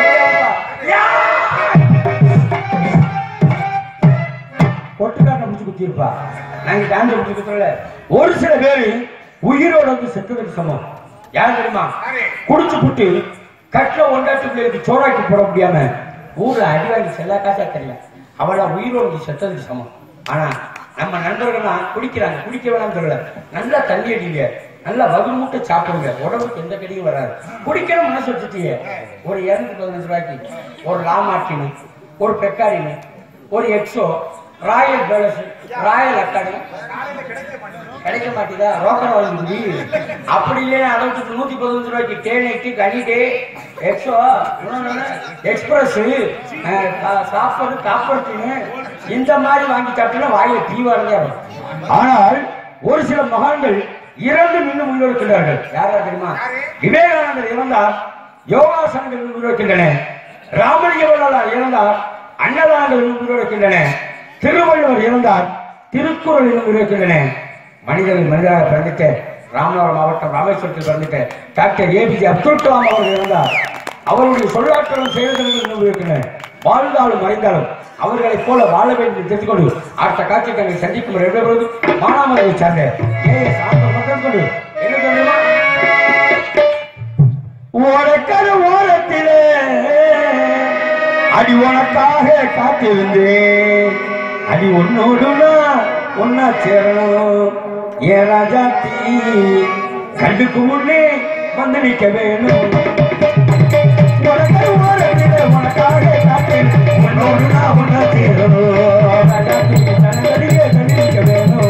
பொட்டுக்காரனை பிடிச்சி குத்திருப்பா நாங்க டான்ஸ் பிடிச்சி குத்துறல ஒரு சில பேர் உயிரோட வந்து செத்ததுக்கு சமம் யார் தெரியுமா குடிச்சு புட்டு கட்டில ஒண்டாட்டு பிள்ளைகளுக்கு சோறாக்கி போட முடியாம ஊர்ல அடி வாங்கி செல்லா காசா தெரியல அவள உயிரோடு செத்ததுக்கு சமம் ஆனா நம்ம நண்பர்கள்லாம் குடிக்கிறாங்க குடிக்க வேணாம்னு சொல்லல நல்லா தண்ணி அடிங்க நல்லா வகுடு மூட்டை சாப்பிடுங்க உடம்புக்கு எந்த கடியும் வராது குடிக்கிற மனசு வச்சுட்டீங்க ஒரு இருநூத்தி பதினஞ்சு ரூபாய்க்கு ஒரு லாமாட்டினு ஒரு பெக்காரினு ஒரு எக்ஸோ ராயல் பேலஸ் ராயல் அக்காடமி கிடைக்க மாட்டேதா ரோக்கர் வாங்கி அப்படி இல்லையா அளவுக்கு நூத்தி பதினஞ்சு ரூபாய்க்கு தேனைக்கு கனிடே எக்ஸோ எக்ஸ்பிரஸ் சாப்பாடு காப்பாடுன்னு இந்த மாதிரி வாங்கி சாப்பிட்டா வாயில தீ வரதே ஆனால் ஒரு சில மகான்கள் இறந்து இன்னும் முன்னிறுக்கின்றார்கள் யாரா தெரியுமா விவேகானந்தர் இறந்தார் யோகாசனங்கள் முன்னிறுக்கின்றன ராமலிங்கவல்லார் இறந்தார் அன்னதானங்கள் முன்னிறுக்கின்றன திருவள்ளுவர் இறந்தார் திருக்குறள் முன்னிறுக்கின்றன மனிதர்கள் மனிதராக பிறந்துட்டு ராமநாதபுரம் மாவட்டம் ராமேஸ்வரத்தில் பிறந்துட்டு டாக்டர் ஏபிஜே அப்துல் கலாம் அவர்கள் இருந்தார் அவருடைய சொல்லாற்றலும் செயல்களும் இன்னும் இருக்கின்றன வாழ்ந்தாலும் மறைந்தாலும் அவர்களைப் போல வாழ வேண்டும் என்று தெரிந்து கொண்டு அடுத்த காட்சி தங்களை சந்திக்கும் இரண்டு மானாமலை சார்ந்த ஏ எஸ் ஆனந்தம் மட்டும் கொண்டு என்ன தெரியுமா ஓரக்கரு ஓரத்திலே அடி உனக்காக காத்திருந்தேன் அடி உன்னோடு நான் ஒன்னா சேரணும் ஏ ராஜாத்தி கண்டுக்கு முன்னே வந்து நிற்க வேணும் உனக்கரு ஓரத்திலே உனக்காக காத்திருந்தேன் உன்னோடு நான் ஒன்னா சேரணும் ராஜாத்தி தனக்கடியே கண்டு நிற்க வேணும்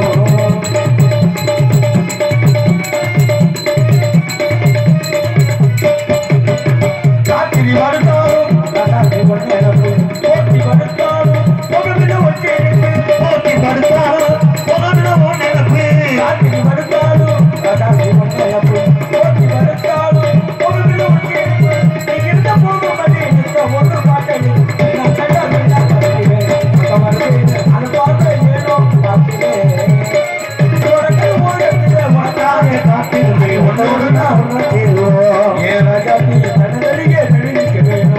காத்திரி வருத்தாலும் காத்திரி ஒன்றேனப்பு போட்டி வருத்தாலும் புகழ்ந்த ஒன்றேனப்பு போட்டி வருத்தாலும் புகழ்ந்த ஒன்றேனப்பு காத்திரி வருத்தாலும் காத்திரி ஒன்றேனப்பு போட்டி வருத்தாலும் புகழ்ந்த ஒன்றேனப்பு நீ இருந்த போகும் அது இந்த ஒன்று பாட்டது நான் கண்ட வேண்டாம் கருதுவேன் கமர்வேன் அது பார்த்த ஏனோ பார்க்கிறேன் உனக்கு ஓடத்திலே உனக்காக காத்திருந்தேன் உன்னோடு நான் உன்னை சேருவோம் ஏன் ராஜா நீ தன்னடியே நடிக்க வேணும்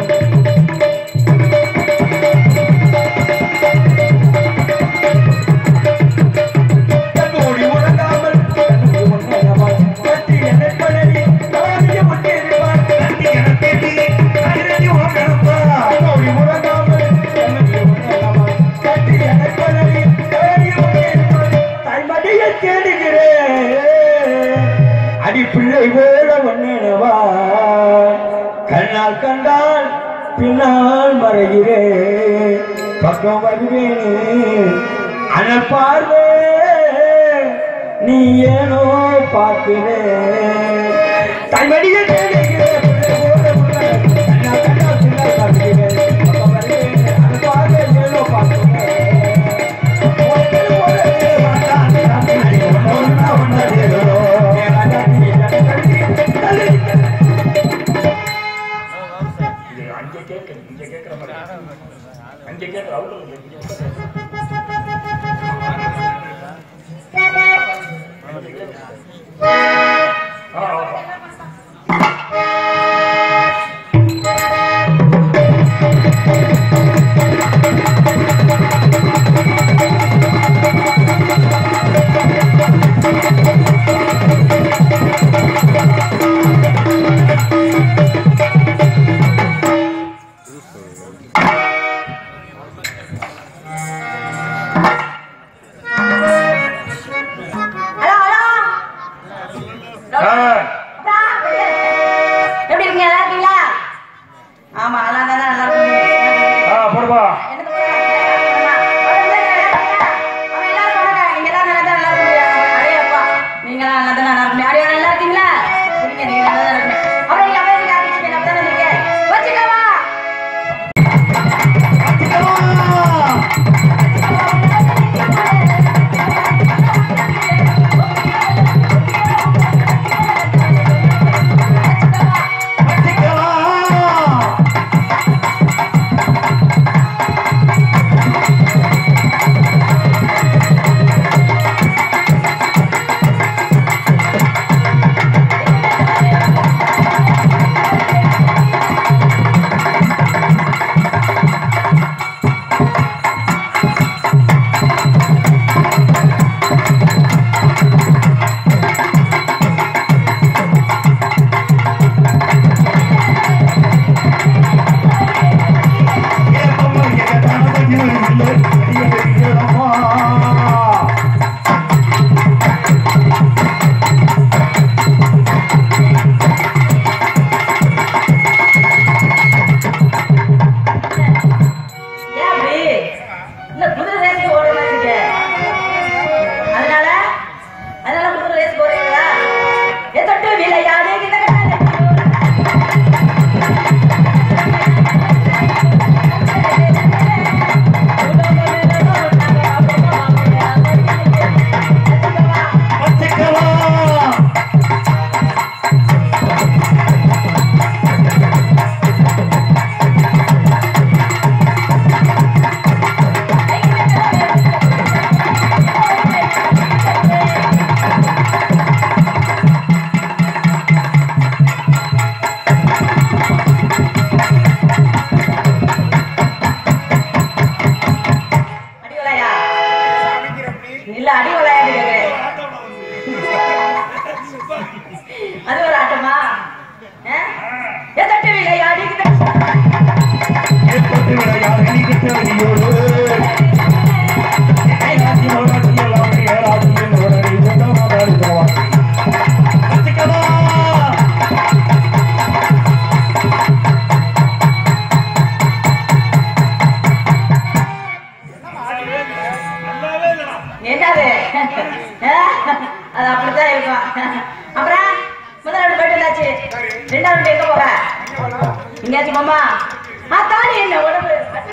கண்ணோடி உறங்காமல் கண்ணோடி உறங்காமல் கட்டி என்னை பழனி காவிய முன்னேறிவார் கட்டி என தேடி கண்ணடி உறங்காமல் கண்ணோடி உறங்காமல் கண்ணோடி உறங்காமல் கட்டி என்னை பழனி காவிய முன்னேறிவார் தாய்மடியை தேடுகிறேன் அடி பிள்ளை வேட ஒன்னேனவா கண்ணால் கண்டால் பின்னால் மறைகிறேன் பக்கம் வருவேனே அனல் பார்வே நீ ஏனோ பார்க்கிறேன் தாய்மடியை தேடுகிறேன் பிள்ளை போல உன்னை கண்ணால் கண்டால் பின்னால் மறைகிறேன் பக்கம் வருவேனே அனல் பார்வே ஏனோ பார்க்கிறேன் என்னது அது அப்படித்தான் இருக்கும் அப்புறம் முதல் ரவுண்டு போயிட்டு வந்தாச்சு ரெண்டாவது round எங்க போக எங்கேயாச்சும் போமா அத்தானி என்ன உடம்பு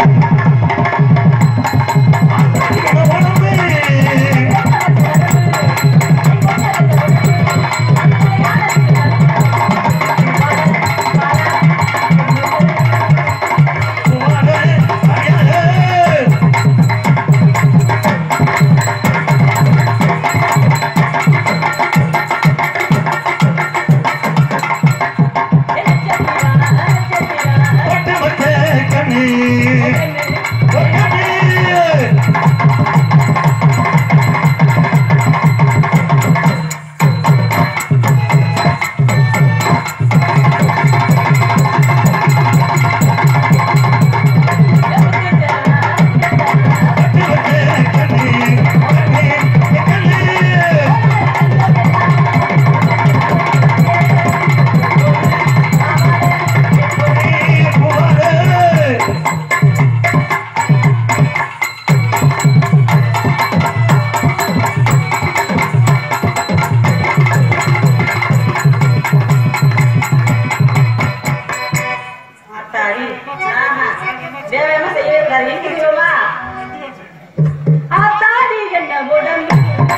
அத்தாடி ஆஹா. வேகமா செய்யவே கூடாது எங்கிருக்கோமா அத்தாடி என்ன உடம்பு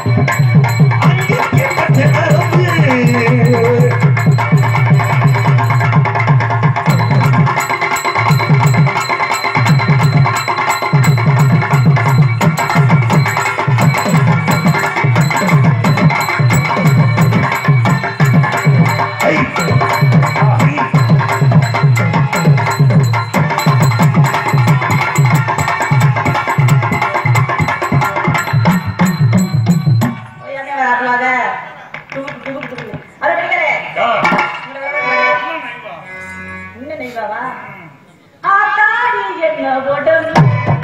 போய் அங்கே ஆட்டுவாங்க டுபுக்கு டுபுக்கு டுபுக்கு அதை பிடிக்கிறே இன்னும் நெய்வாவா ஆத்தாடி என்ன உடம்பு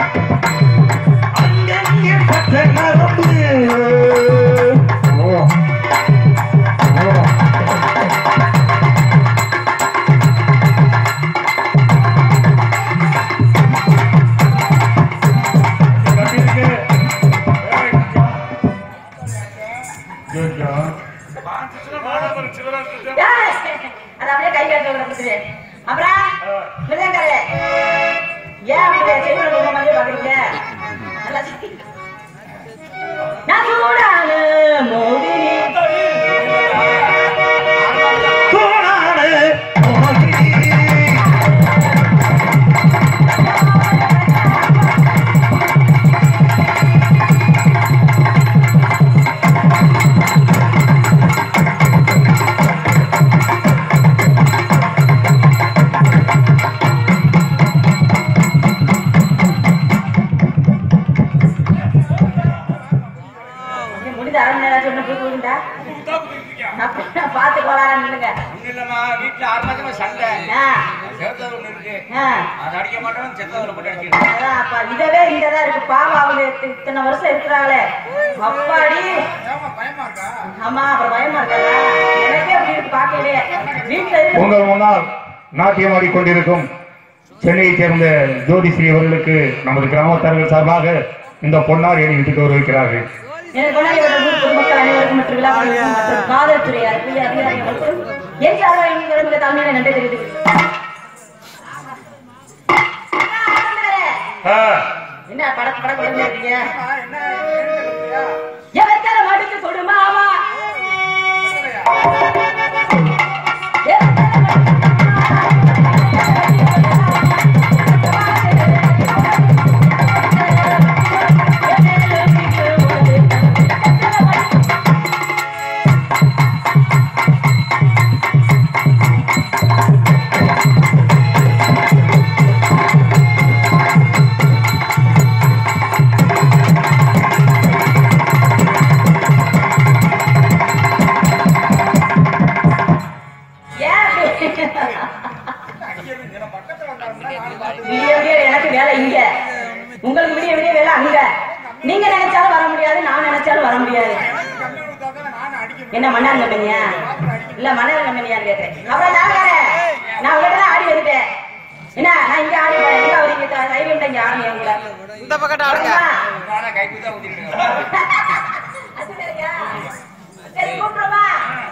ஏய், அதை அப்படியே கை காட்ட கொடுத்துரு அப்புறம் மிருதங்கரே ஏன் அப்படி செய்வன பொம்மை மாதிரி பாக்குறீங்க நல்லா செய். நான் சூடான மோகினி இன்னும் முடிஞ்ச அரை மணி நேரம் சொன்ன போய் கொடுண்டா அப்படின்னா பார்த்து கோளாரம் நில்லுங்க இல்லம்மா வீட்டுல ஆறு மாசமா சண்டை ஆ, சேர்த்தது ஒண்ணு இருக்கு ஆ. அது அடிக்க மாட்டோம் செத்தவரை போட்டு அடிக்கிறோம் அதான் அப்பா, இதவே இங்கதான் இருக்கு பாவம் அவங்க இத்த- இத்தனை வருஷம் இருக்கிறாங்களே அப்பாடி ஆமா அப்புறம் பயமா இருக்கா எனக்கே அப்படி இருக்கு பாக்கலையே வீட்டுல இருக்கு உங்கள் முன்னால் நாட்டியம் ஆடிக்கொண்டிருக்கும் சென்னையைச் சேர்ந்த ஜோதிஸ்ரீ அவர்களுக்கு நமது கிராமத்தார்கள் சார்பாக இந்த பொன்னார் எணி விட்டு கௌரவிக்கிறார்கள் எனக்கு கொண்டாடி வர ஊர் பொதுமக்கள் அனைவருக்கும் மற்றும் விழாக்களுக்கும் மற்றும் காவல்துறை அறிவியல் அதிகாரிகளுக்கும் என் சார்பாக எங்களுக்கு தலைமையில நன்றி தெரிவித்துக்கிறேன் ஆ, என்ன படக்கு படக்கு உடனே இருக்கீங்க எவர்க்கர மடித்து கொடுமா ஆமா ஏன் அப்படி? நீ எப்படியோ எனக்கு வேலை இங்க உங்களுக்கு விடிய விடிய வேலை அங்க நீங்க நினைச்சாலும் வர முடியாது நான் நினைச்சாலும் வர முடியாது என்ன மன்னார் கம்பெனியா இல்ல மன்னார் கம்பெனியான்னு கேட்டேன் அப்புறம் நான் வேற நான் உங்ககிட்ட தான் ஆடி வந்துட்டேன் என்ன நான் இங்க ஆடி வரேன் எங்க அவரீங்க தைரியம் இங்க ஆடி உங்களை இந்த பக்கத்து ஆளுங்க அது வேறயா? சரி கூப்பிடுமா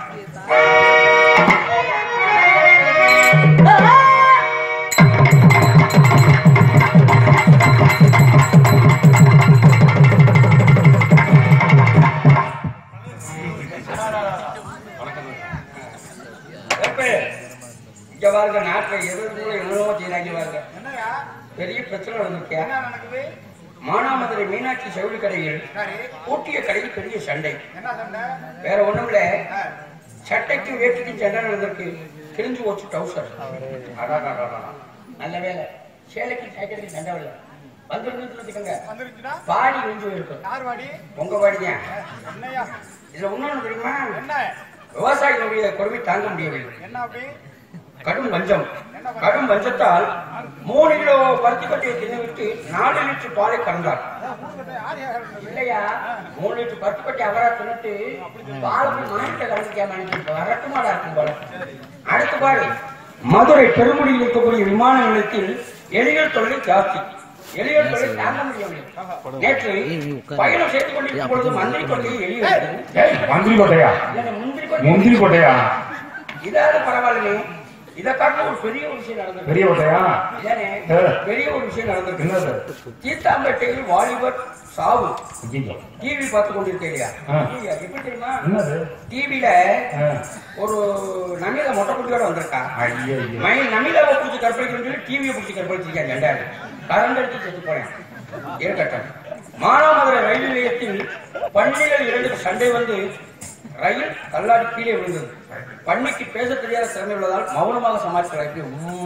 ஏப்பே, இங்க பாருங்க நாட்டுல எது கூட என்னவோ செய்யறாங்க பாருங்க பெரிய பிரச்சனை நடந்துருக்கியா மானாமதுரை மீனாட்சி செவிலி கடையில் பூட்டிய கடையில் பெரிய சண்டை வேற ஒண்ணும் இல்ல சட்டைக்கும் வேட்டிக்கும் சண்டை நடந்திருக்கு கிழிஞ்சு போச்சு டவுசர் அடாடாடாடா. நல்ல வேலை சேலைக்கும் சைக்கிளுக்கும் சண்டை வரல வந்துருந்து வச்சுக்கோங்க பாடி விழுந்து போயிருக்கும் உங்க பாடிங்க இதுல இன்னொன்னு தெரியுமா விவசாயிகளுடைய கொடுமை தாங்க முடியவில்லை கடும் பஞ்சம் கடும் பஞ்சத்தால் மூணு கிலோ பருத்தி கொட்டையை தின்னுவிட்டு நாலு லிட்டர் பாலை கறந்தார் இல்லையா மூணு லிட்டர் பருத்தி கொட்டை அவரா தின்னுட்டு பாலுக்கு மாநில கலந்துக்காம வரட்டுமாடா இருக்கும் போல அடுத்த பாரு மதுரை பெருமுடியில் இருக்கக்கூடிய விமான நிலையத்தில் எலிகள் தொழில் ஜாஸ்தி எலிகள் தொழில் தாங்க முடியவில்லை நேற்று பயணம் செய்து கொண்டிருக்கும் பொழுது மந்திரி கொள்ளையை எலி வந்தது. ஏய், மந்திரி கோட்டையா இல்லைங்க, முந்திரி கொட்டை முந்திரி கோட்டையா இதாவது பரவாயில்லையே இதை காட்டிலும் ஒரு பெரிய ஒரு விஷயம் நடந்தது பெரிய கோட்டையா ஏனே, ஆ. பெரிய ஒரு விஷயம் நடந்திருக்கு என்னது தீத்தாம்பேட்டையில் வாலிபர் சாவு ஐயோ. டிவி பார்த்து கொண்டிருக்கேன் இல்லையா ஆ. ஐயா, எப்படி தெரியுமா என்னது டிவில ஆ. ஒரு நமிதா மொட்டை குட்டியோட வந்திருக்கா ஐயோ ஐயோ. மை நமிதாவை பிடிச்சி கற்பழிக்கணும்னு சொல்லி டிவியை பிடிச்சி கற்பழிச்சிருக்காங்க ரெண்டாவது கரண்ட் எடுத்து செத்து போனேன் இருக்கட்டும் மானாமதுரை ரயில் நிலையத்தில் பன்னிகள் இரண்டு சண்டை வந்து ரயில் தள்ளாடி கீழே விழுந்தது பன்னிக்கு பேச தெரியாத திறமை உள்ளதால் மௌனமாக சமாளிக்கிறாங்க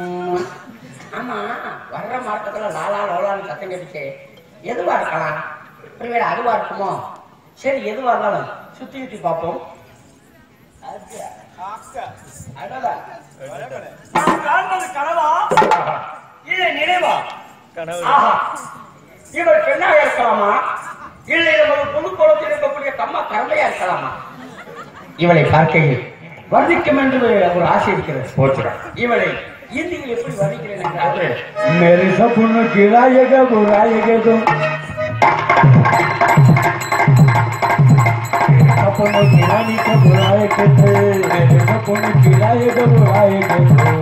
ஆமா வர்ற மார்க்கத்துல லாலா லோலான்னு சத்தம் கேட்டுச்சு எதுவா இருக்கலாம் ஒருவேளை அதுவா இருக்குமோ சரி எதுவா இருந்தாலும் சுத்தி சுத்தி பார்ப்போம் அது- அடடா. நான் காண்பது கனவா இல்லை நினைவா ஆஹா. இவர் பெண்ணாக இருக்கலாமா இல்லை நமது பொது குளத்தில் இருக்கக்கூடிய கம்மா கரமையா இருக்கலாமா இவளை பார்க்கையில் வர்ணிக்கும் என்று ஒரு ஆசை இருக்கிறது போச்சுடா இவளை இந்தியில் எப்படி வர்ணிக்கிறேன் என்றால் मेरे सपनों की रायगा बुराएगा तुम सपनों की रानी को बुलाए के थे मेरे सपनों की रायगा बुराएगा तुम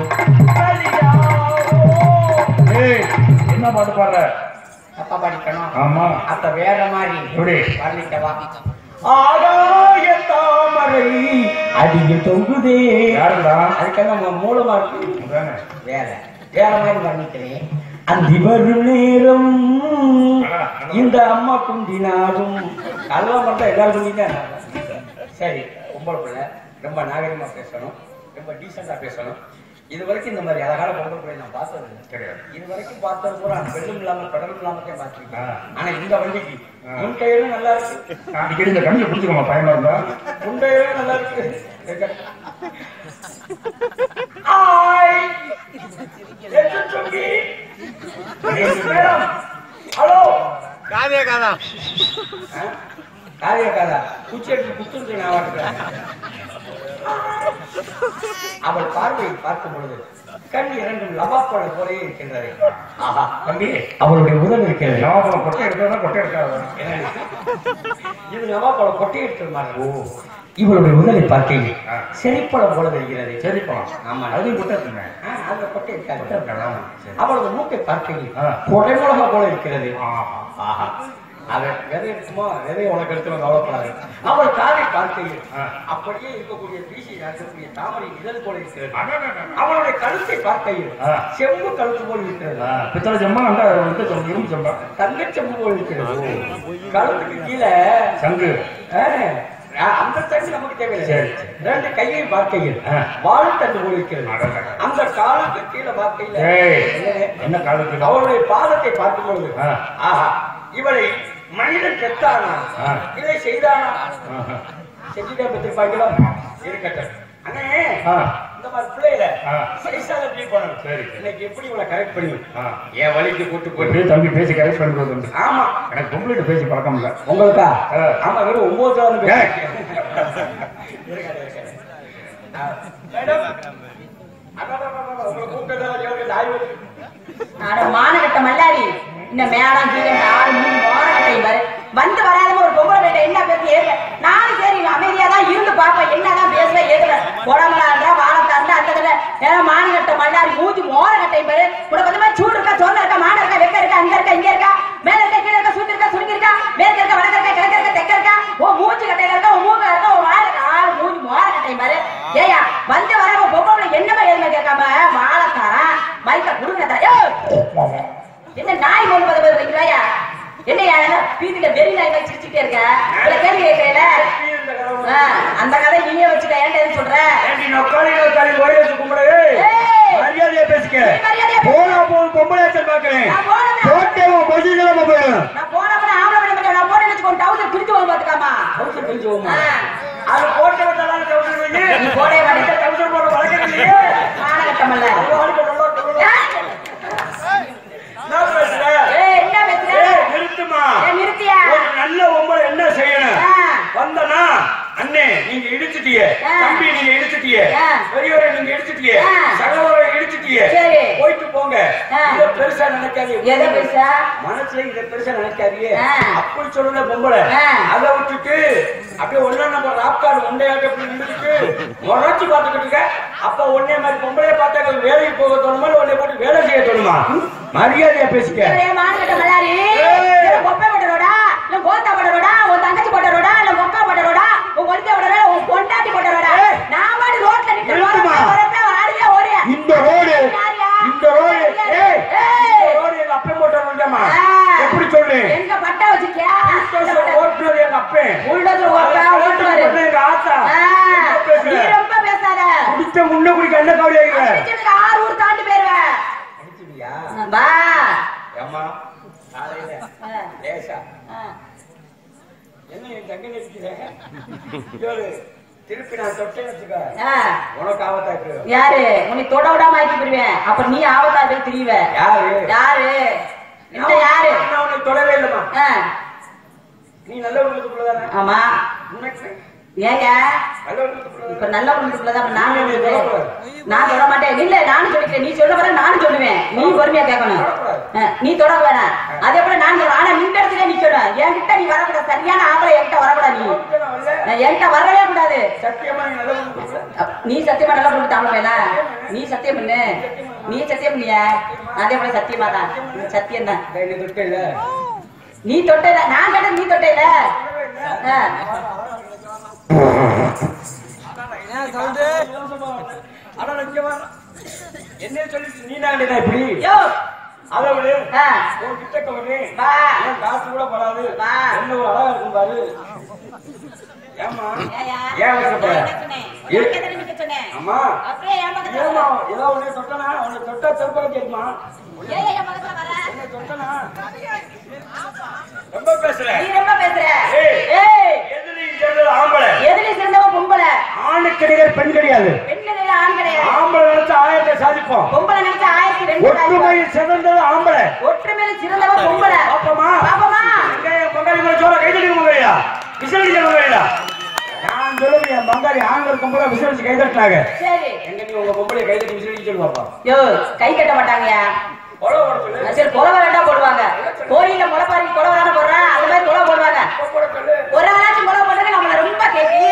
ஏய் என்ன பாட்டு பாடுற தப்பா படிக்கணும் ஆமா அப்ப வேற மாதிரி எப்படி? வர்ணிக்கவா ஆகாய தாமரை அடியில் தொங்குதே யாருடா அதுக்காக மூலமா இருக்கு அதானே. வேற வேற மாதிரி வர்ணிக்கிறேன் அந்தி வரும் நேரம் இந்த அம்மா குந்தினாலும் கல்வம் மட்டும் எல்லாரும் குந்திதான் சரி பொம்பளை பிள்ளை ரொம்ப நாகரிகமா பேசணும் ரொம்ப டீசெண்டா பேசணும் இது வரைக்கும் இந்த மாதிரி அழகான பொம்பளை பிள்ளை நான் பார்த்தது இல்லை. கிடையாது இது வரைக்கும் பார்த்தது பூரா பெண்ணும் இல்லாம பெடலும் இல்லாம தான் பார்த்துருக்கேன் ஆ. ஆனா இந்த வண்டிக்கு முன் டயரும் நல்லா இருக்கு அடிக்கடி இந்த கண்ணில் பிடிச்சிக்கோமா பயமா இருந்தா முன் டயரும் நல்லா இருக்கு ஆய் எட்டு சுங்கி. மேடம் ஹலோ காதே காதா காரிய காதா பூச்சி எடுத்து குத்துருக்கு நான் வாட்டுக்கிறேன் அவள் பார்வையை பார்க்கும் பொழுது கண் இரண்டும் லவாப்பழ போலே இருக்கின்றது ஆஹா தம்பி அவளுடைய உதவி இருக்கிறது நவாபுரம் கொட்டை எடுக்கிறதா கொட்டை எடுக்காத இது நவாப்பழம் கொட்டை எடுத்துருமாங்க இவளுடைய உதலை பார்க்கையில் ஆ. செரிப்பழம் போல தெரிகிறது சரிப்பழம் ஆமா அதையும் கொட்டை இருக்குங்க ஆ, அந்த கொட்டை இருக்காது கொட்டை இருக்காதா? சரி. அவளது மூக்கை பார்க்கையில் ஆ. கொடைமுளகா போல இருக்கிறது ஆஹா. ஆஹா அவன் விதை இருக்குமோ விதை உனக்கு எடுத்து கவலைப்படாது அவள் காதை பார்க்கையில் ஆ. அப்படியே இருக்கக்கூடிய வீசி இருக்கக்கூடிய தாமரை இதழ் போல இருக்கிறது அடடடட. அவளுடைய கழுத்தை பார்க்கையில் ஆ. செம்பு கழுத்து போல் இருக்கிறது ஆ, பித்தளை செம்பா அந்த வந்து கொஞ்சம் இரும்பு செம்பா தங்கச் செம்பு போல் இருக்கிறது கழுத்துக்கு கீழே சங்கு ஆ, அந்த தண்டு நமக்கு தேவையில்லை சரி, சரி. ரெண்டு கையை பார்க்கையில் ஆ. வாழ் தண்டு போல் இருக்கிறது அடடட. அந்த காலுக்கு கீழே பார்க்கையில் ஏய் இல்லை. என்ன காலத்துக்கு அவளுடைய பாதத்தை பார்க்கும் பொழுது ஆ. ஆஹா இவளை மனிதன் பெற்றானா ஆ. இதை செய்தானா ஆஹா. செஞ்சுட்டே பெற்றிருப்பாங்களோ இருக்கட்டும் அண்ணே ஆ. இந்த மாதிரி பிள்ளையில ஆ. சைஸாக ட்ரீட் பண்ணணும் சரி. இன்னைக்கு எப்படி இவளை கரெக்ட் பண்ணி ஆ. என் வழிக்கு கூட்டு போய் அப்படியே தம்பி பேசி கரெக்ட் பண்ணுறது உண்டு. ஆமா எனக்கு பொம்பளைட்டு பேசி பழக்கம் இல்லை உங்களுக்கா ஆ. ஆமா வெறும் ஒன்பது தான் வந்து ஏய். மேடம் அதான், அதான், அதான், உங்களை கூப்பிட்டதா கேட்க தாய் வலி. அட மானகட்ட மல்லாரி இந்த மேடம் கீழே இந்த ஆள் மூணு மானகட்டை பாரு வந்து வராதம ஒரு பொம்பளை பேட்டை என்ன பேசி ஏறுற நானும் சரி அமைதியா தான் இருந்து பாப்பேன் என்னதான் பேசுற ஏதுல உடம்புலாண்டா வாழத்தாண்டா அந்த இதுல ஏன்னா மானகட்ட மல்லாரி மூஞ்சி மோரகட்டை பாரு உனக்கு வந்து மாதிரி சூடு இருக்கா சோறு இருக்கா மான இருக்கா வெக்க இருக்கா அங்க இருக்கா இங்க இருக்கா மேல இருக்கா கீழே இருக்கா சுத்தி இருக்கா சுருங்கி இருக்கா மேற்க இருக்கா வடக்க இருக்கா கிழக்க இருக்கா தெக்க இருக்கா ஓ மூஞ்சி கட்டையில இருக்கா உன் மூக்க இருக்கா உன் வாழ இருக்கா ஆள் மூஞ்சி மோரகட்டை பாரு ஏயா வந்து வர பொம்பளை என்னமா ஏதுமே கேட்காம வாழத்தாரன் மைக்க குடுங்க ஏய் என்ன நாய் மூணு பது பேர் வைக்கிறாயா என்னையா பீதியில வெறி நாய் மாதிரி சிரிச்சுட்டே இருக்க இல்ல கேள்வி கேட்கல இந்த கதவு. அந்த கதை நீயே வச்சுக்க ஏன்டா இது சொல்ற ஏண்டி நொக்காளி நொக்காளி ஓடி வச்சு கும்பிடு. ஏய். மரியாதையா பேசிக்க நீ மரியாதையா பேசு. போனா போதும் பொம்பளையாச்சல் பாக்குறேன் நான் போனேன். போட்டே உன் பொசிஷன்ல போயிடும் நான் போனப்ப ஆம்பளை பண்ண மாட்டேன் நான் போனேன்னு வச்சுக்கோ டவுசர் பிரிச்சு வந்து பாத்துக்காமா அவசரம் கழிச்சு போமா ஆ. அது போட்டு விட்டாலும் தவிர வைங்க நீ போடவே மாட்டே. தவிர போட வளர்க்கலையே மானகட்டமல்ல வாழ்க்கை நல்லா இருக்கணும். என்ன பேசுற ஏய் என்ன பேசுற ஏய், நிறுத்துமா ஏய், நிறுத்தியா ஒரு நல்ல ஒம்பளை என்ன செய்யணும் ஆ. வந்தனா அண்ணே நீங்க இடிச்சிட்டியே ஆ. தம்பி நீங்க இடிச்சிட்டியே ஆ. பெரியவரை நீங்க இடிச்சிட்டியே ஆ. சகோதரரை இடிச்சிட்டியே சரி. போயிட்டு போங்க ஆ. இத பெருசா நினைக்காதீங்க எதை பெருசா? மனசுல இத பெருசா நினைக்காதீங்க ஆ. அப்படி சொல்லல பொம்பளை ஆ. அதை விட்டுட்டு அப்படியே ஒண்ணு நம்ம ராப்கார்டு ஒண்டையாட்டு அப்படி நின்றுட்டு முறைச்சு பார்த்துக்கிட்டு இருக்க அப்ப ஒன்னே மாதிரி பொம்பளைய பார்த்தா வேலைக்கு போக தோணுமா இல்ல உன்னை போட்டு வேலை செய்ய தோணுமா மரியாதையா பேசிக்க ஏய், மானகட்ட மல்லாரி ஏய். இல்ல கொப்பை போட்டரோடா இல்ல கோத்தா போட்டரோடா உன் தங்கச்சி போட்டரோடா இல்ல மொக்கா போட்டரோடா உன் கொளுத்த போட்டரோடா உன் பொண்டாட்டி போட்டரோடா ஏய். நான் பாட்டு ரோட்ல நின்னு நிறுத்துமா. வரப்ப ஆடியா ஓடியா இந்த ரோடு யாரியா? இந்த ரோடு ஏய் ஏய். இந்த ரோடு எங்க அப்பன் போட்ட ரோடுமா ஆ. எப்படி சொல்லு எங்க பட்டா வச்சிருக்கியா ஓட்டுனது எங்க அப்பன் புல்டோசர் ஓட்டா ஓட்டுவாரு ஓட்டுனது எங்க ஆத்தா ஆ, என்ன பேசுற? நீ ரொம்ப பேசாத குடிச்ச முன்ன குடிக்க என்ன கவலை ஆகிற அடிச்சதுக்கு ஆறு ஊர் தாண்டி போயிருவேன் வா ஏம்மா காலையில ஆ, லேசா ஆ. என்ன என் தங்க நினைக்கிறேன் திருப்பி நான் தொட்டேன் வச்சுக்க ஆ, உனக்கு ஆபத்தா இருக்கு யாரு உன்னை தொட விடாம ஆக்கி போயிருவேன் அப்புறம் நீ ஆபத்தா போய் திரியுவ யாரு யாரு என்ன யாரு நான் உனக்கு தொடவே இல்லைம்மா ஆ, நீ நல்ல உள்ளதுக்குள்ளதானே ஆமா உனக்கு ஏங்க நல்ல உள்ளதுக்குள்ளதானே இப்ப நல்ல உள்ளதுக்குள்ளதான் நான் சொல்றது நான் சொல்ல மாட்டேன் இல்ல நானும் சொல்லிக்கிறேன் நீ சொல்ல வர நானும் சொல்லுவேன் நீ பொறுமையா கேட்கணும் ஆ, நீ தொட வேணாம் அதே போல நான் சொல்றேன் ஆனா இந்த இடத்துல நீ சொல்ல என்கிட்ட நீ வரக்கூடாது சரியான ஆம்பளை என்கிட்ட வரக்கூடாது நீ நான் வரல. நான் என்கிட்ட வரவே கூடாது சத்தியமா நீ நல்ல உள்ளதுக்குள்ள அப்- நீ சத்தியமா நல்லா கொடுத்து தாம வேணா நீ சத்தியம் பண்ணு நீ சத்தியம் பண்ணியா அதே போல சத்தியமா தான் சத்தியம் தான் கையில தொட்டே இல்ல நீ தொட்டல நான் கேட்டது நீ தொட்டல ஆனா நிச்சயமா என்ன சொல்லிட்டு நீ தான் இப்படி யோ அதை விடு ஆ, உன் கிட்ட கவனி வா ஏன் காசு கூட படாது வா. என்ன ஒரு அழகா இருக்கும் பாரு ஏமா ஏயா? ஏன் அவசரப்படுற? நான் என்ன சொன்னேன்? எனக்கு எதிர நிக்க சொன்னேன். அம்மா அப்படியே என் பக்கத்துல ஏமா வர. ஏதோ உன்னை தொட்டனா உன்னை தொட்டா திருப்பல கேட்குமா ஏன் என் பக்கத்துல வர? உன்னை தொட்டனா ரொம்ப பேசுற நீ ரொம்ப பேசுற. ஏய். ஏய், எதிரியும் சேர்ந்தது ஆம்பளை எதிரி சிறந்தவன் பொம்பளை. ஆணுக்கு நிகர் பெண் கிடையாது பெண் நிலையில ஆண் கிடையாது. ஆம்பளை நினைச்ச ஆயத்தை சாதிப்போம் பொம்பளை நினைச்சா ஆயிரத்தி ரெண்டு சாதிப்பா. ஒற்றுமையில் சிறந்தது ஆம்பளை ஒற்றுமையில சிறந்தவன் பொம்பளை. பாப்பமா பாப்பமா? எங்க என் பங்காளி கூட சோற கைதட்டி மங்கையா விசிலடிக்க மங்கையா நான் சொல்லுவேன் என் பங்காளி ஆண்கள் கும்பல விசிலடிச்சு கைதட்டினாங்க சரி எங்க நீ உங்க பொம்பளை கைதட்டி விசிலடிக்க சொல்லு பாப்பா யோ கை கட்ட மாட்டாங்கயா கொலை போட சொல்லு சரி புலவை வேண்டாம் போடுவாங்க கோயில்ல முளைப்பாரி புலவை தானே போடுறேன் அது மாதிரி புலவை போடுவாங்க போட சொல்லு ஒரு ஆளாச்சும் புலவை போடுறது நம்மள ரொம்ப கேட்கி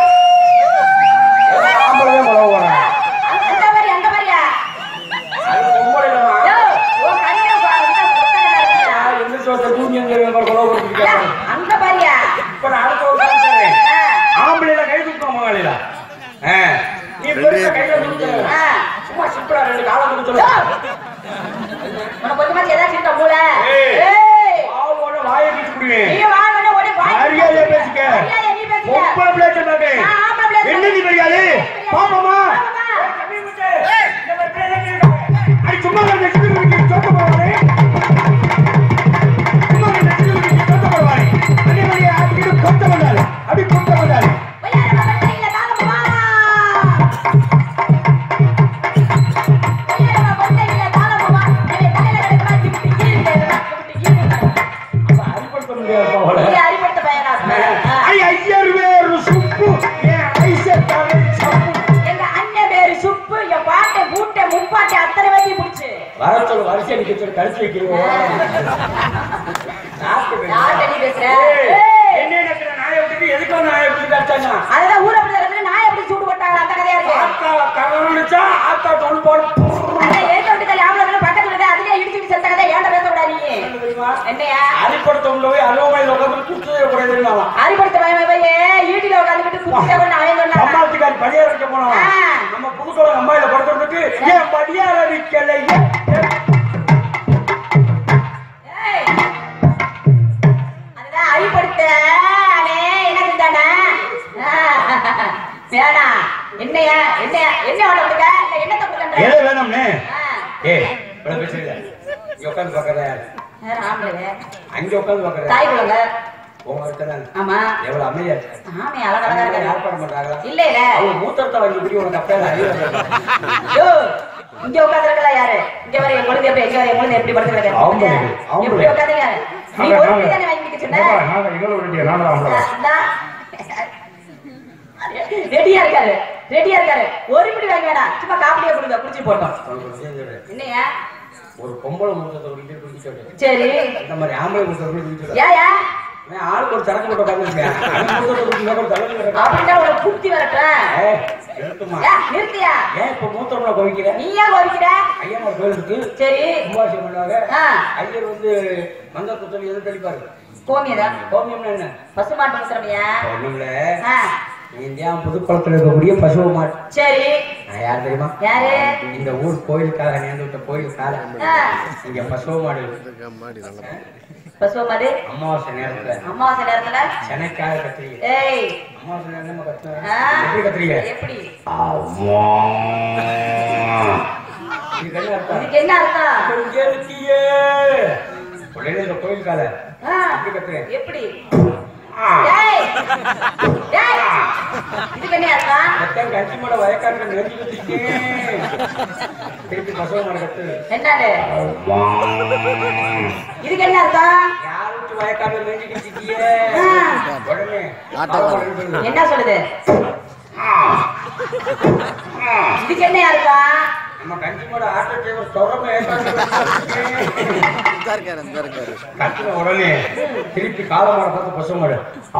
ஆம்பளை தான் கொலை போடுறேன் அந்த மாதிரி அந்த மாதிரியா அது பொம்பளை இல்லம்மா யோ உன் கையில பா- இந்த புத்தகம் இருக்குடா. எந்த சோத்தை தூங்கி எங்க கொலை போட்டுருக்காங்க அங்க பாரியா இப்ப நான் அடுத்த ஒரு காலம் சொல்றேன் ஆம்பளைல கை தூக்கம் மகளில நீ பெருசா கையில தூக்க ஆ. சும்மா சிம்பிளா ரெண்டு காலம் கொடுத்து யோ, சொல்லு உனக்கு கொஞ்சமாச்சும் ஏதாச்சும் இருக்கா மூளை ஏய். ஏய், வாவோட வாயை பிடிச்சு விடுவேன் நீ வா, வேணா ஓடி வா. மரியாதையா பேசிக்க. மரியாதையா நீ பேசிக்க. பொம்பளை பிள்ளை சொன்னாங்க. நான் ஆம்பளை பிள்ளை என்ன நீ மரியாதை? பாப்போமா? பாப்போமா? அடி சும்மா இருந்த சிறுகுறிக்கு சொத்த போவானே. சும்மா இருந்த சிறுகுறிக்கு சொத்த போவானே. அதே மாதிரி ஆட்டிக்கிட்டு கொத்த வந்தாரு. அப்படி கொத்த வந்தாரு. போய் யாரை பார்க்க கையில தாங்க போவா. வர சொல்லு வரிசை அடிக்க சொல்லி கழிச்சு வைக்கிறோம் யார்கிட்ட நீ பேசுற? என்ன நினைக்கிற நாயை விட்டுட்டு எதுக்கு வந்து நாயை விட்டுட்டு கட்டாங்க அதுதான் ஊரை அப்படி இருக்கிறது நாய் எப்படி சூடு போட்டாங்க அந்த கதையா இருக்கு ஆத்தா கவனிச்சா ஆத்தா தொண்டு போட அதான் ஏத்த விட்டு தள்ளி ஆம்பளை பிள்ளை பக்கத்துல இருக்கு அதுலயே இடிச்சு இடிச்சு செத்த கதை ஏன்டா பேச விடா நீ என்னையா அடிப்படுத்த போய் அலுவமையில் உட்காந்து குத்து குறையுதுனாலாம் அறிப்படுத்த பயமா போய் ஈட்டில உட்காந்துக்கிட்டு குடிச்சா கொண்டு அவன் சொன்னான் அம்மாத்துக்காரி படியார வைக்க போனோம் ஆ. நம்ம புதுக்கோளம் அம்மாயில படுத்துறதுக்கு ஏன் படியார வைக்கல ஏன்? ஏய். அதுதான் அறிப்படுத்த அடே என்ன செஞ்சானே வேணா என்னையா என்ன என்ன ஓட விடுங்க இல்ல என்னத்தை கொடுக்கன்ற எது வேணும்னு ஆ. ஏய் இவ்வளவு பேசுறீங்க இங்க உட்காந்து பாக்குற வேற ஆம்பளை அங்க உட்காந்து பாக்குற தாய் குழந்தை உங்க கிட்ட ஆமா எவ்வளவு அமைதியா இருக்கு ஆமே அழகழகா இருக்காரு ஏற்பாடு பண்றாங்களா இல்ல இல்ல அவங்க மூத்தத்தை வாங்கி இப்படி உனக்கு அப்பேல அறிவு யோ இங்க உட்கார்ந்திருக்கல யாரு இங்க வர என் குழந்தை எப்படி எங்க வர என் குழந்தை எப்படி படுத்து கிடக்கு ஆம்பளை, ஆம்பளை. எப்படி உட்கார்ந்தீங்க நீ நாங்க- ஒரு நாங்க- பிடி தானே வாங்கி நிக்க சொன்ன ஏப்பா, நாங்க இவ்வளவு ரெடியா? நாங்க தான் அவங்களா? ரெடியா இருக்காரு ரெடியா இருக்காரு ஒரு பிடி வாங்கி வேணாம் சும்மா காப்பிடியே கொடுங்க குடிச்சு போட்டோம் என்னையா ஒரு பொம்பளை மூத்தத்தை குடிக்க குடிச்சு சொல்லு சரி இந்த மாதிரி ஆம்பளை மூத்தத்தை குடிச்சு சொல்லு ஏயா நான் ஆளுக்கு ஒரு சரக்கு போட்டு உட்காந்துருக்கேன் மூத்தத்தை குடிச்சு ஒரு தலைவர் கிடக்கு. அப்படின்னா உனக்கு புத்தி வரட்டும் ஏய், நிறுத்துமா ஏ, நிறுத்தியா ஏன் இப்ப மூத்தவங்கள குவிக்கிற நீ ஏன் கோவிக்கிற ஐயனார் கோயிலுக்கு சரி கும்பாபிஷேகம் பண்ணுவாங்க ஆ. ஐயர் வந்து மந்த குத்தல் எது தெளிப்பாரு கோமியதான் கோமியம்னா என்ன பசுமாட்டு முத்திரமையா ஒண்ணுமில்ல ஆ, இந்தியா புதுக்குளத்துல இருக்கக்கூடிய பசுவ மாட்டு சரி நான் யார் தெரியுமா யாரு இந்த ஊர் கோயிலுக்காக நேர்ந்து விட்ட கோயிலுக்காக ஆ, இங்க பசுவ மாடு பசுமாடு அமாவாசை நேரத்துல அமாவாசை நேரத்துல சென்னைக்காக கத்துறீங்க ஏய் அமாவாசை நேரம் நம்ம கத்துறோம் ஆ, எப்படி கத்துறீங்க எப்படி இதுக்கு என்ன அர்த்தம் இதுக்கு என்ன அர்த்தம் இங்கே இருக்கியே உடனே இந்த கோயிலுக்கால ஆ, எப்படி கத்துறேன் எப்படி ஏய், ஏய், இதுக்கு என்ன அர்த்தம் மொத்தம் கட்சி மாட வயக்காட்டுல நெஞ்சு வச்சுட்டேன் திருப்பி பசுவ மாடு கத்து என்னது இதுக்கு என்ன அர்த்தம் யார் விட்டு வயக்காட்டுல நெஞ்சு வச்சுட்டியே ஆ. உடனே பாவம் சொல்லு. என்ன சொல்லுது இதுக்கு என்ன அர்த்தம் நம்ம கஞ்சி மாட ஆட்டோ டிரைவர் தொடர்பு கத்துன உடனே திருப்பி கால மாட பார்த்து பசு மாடு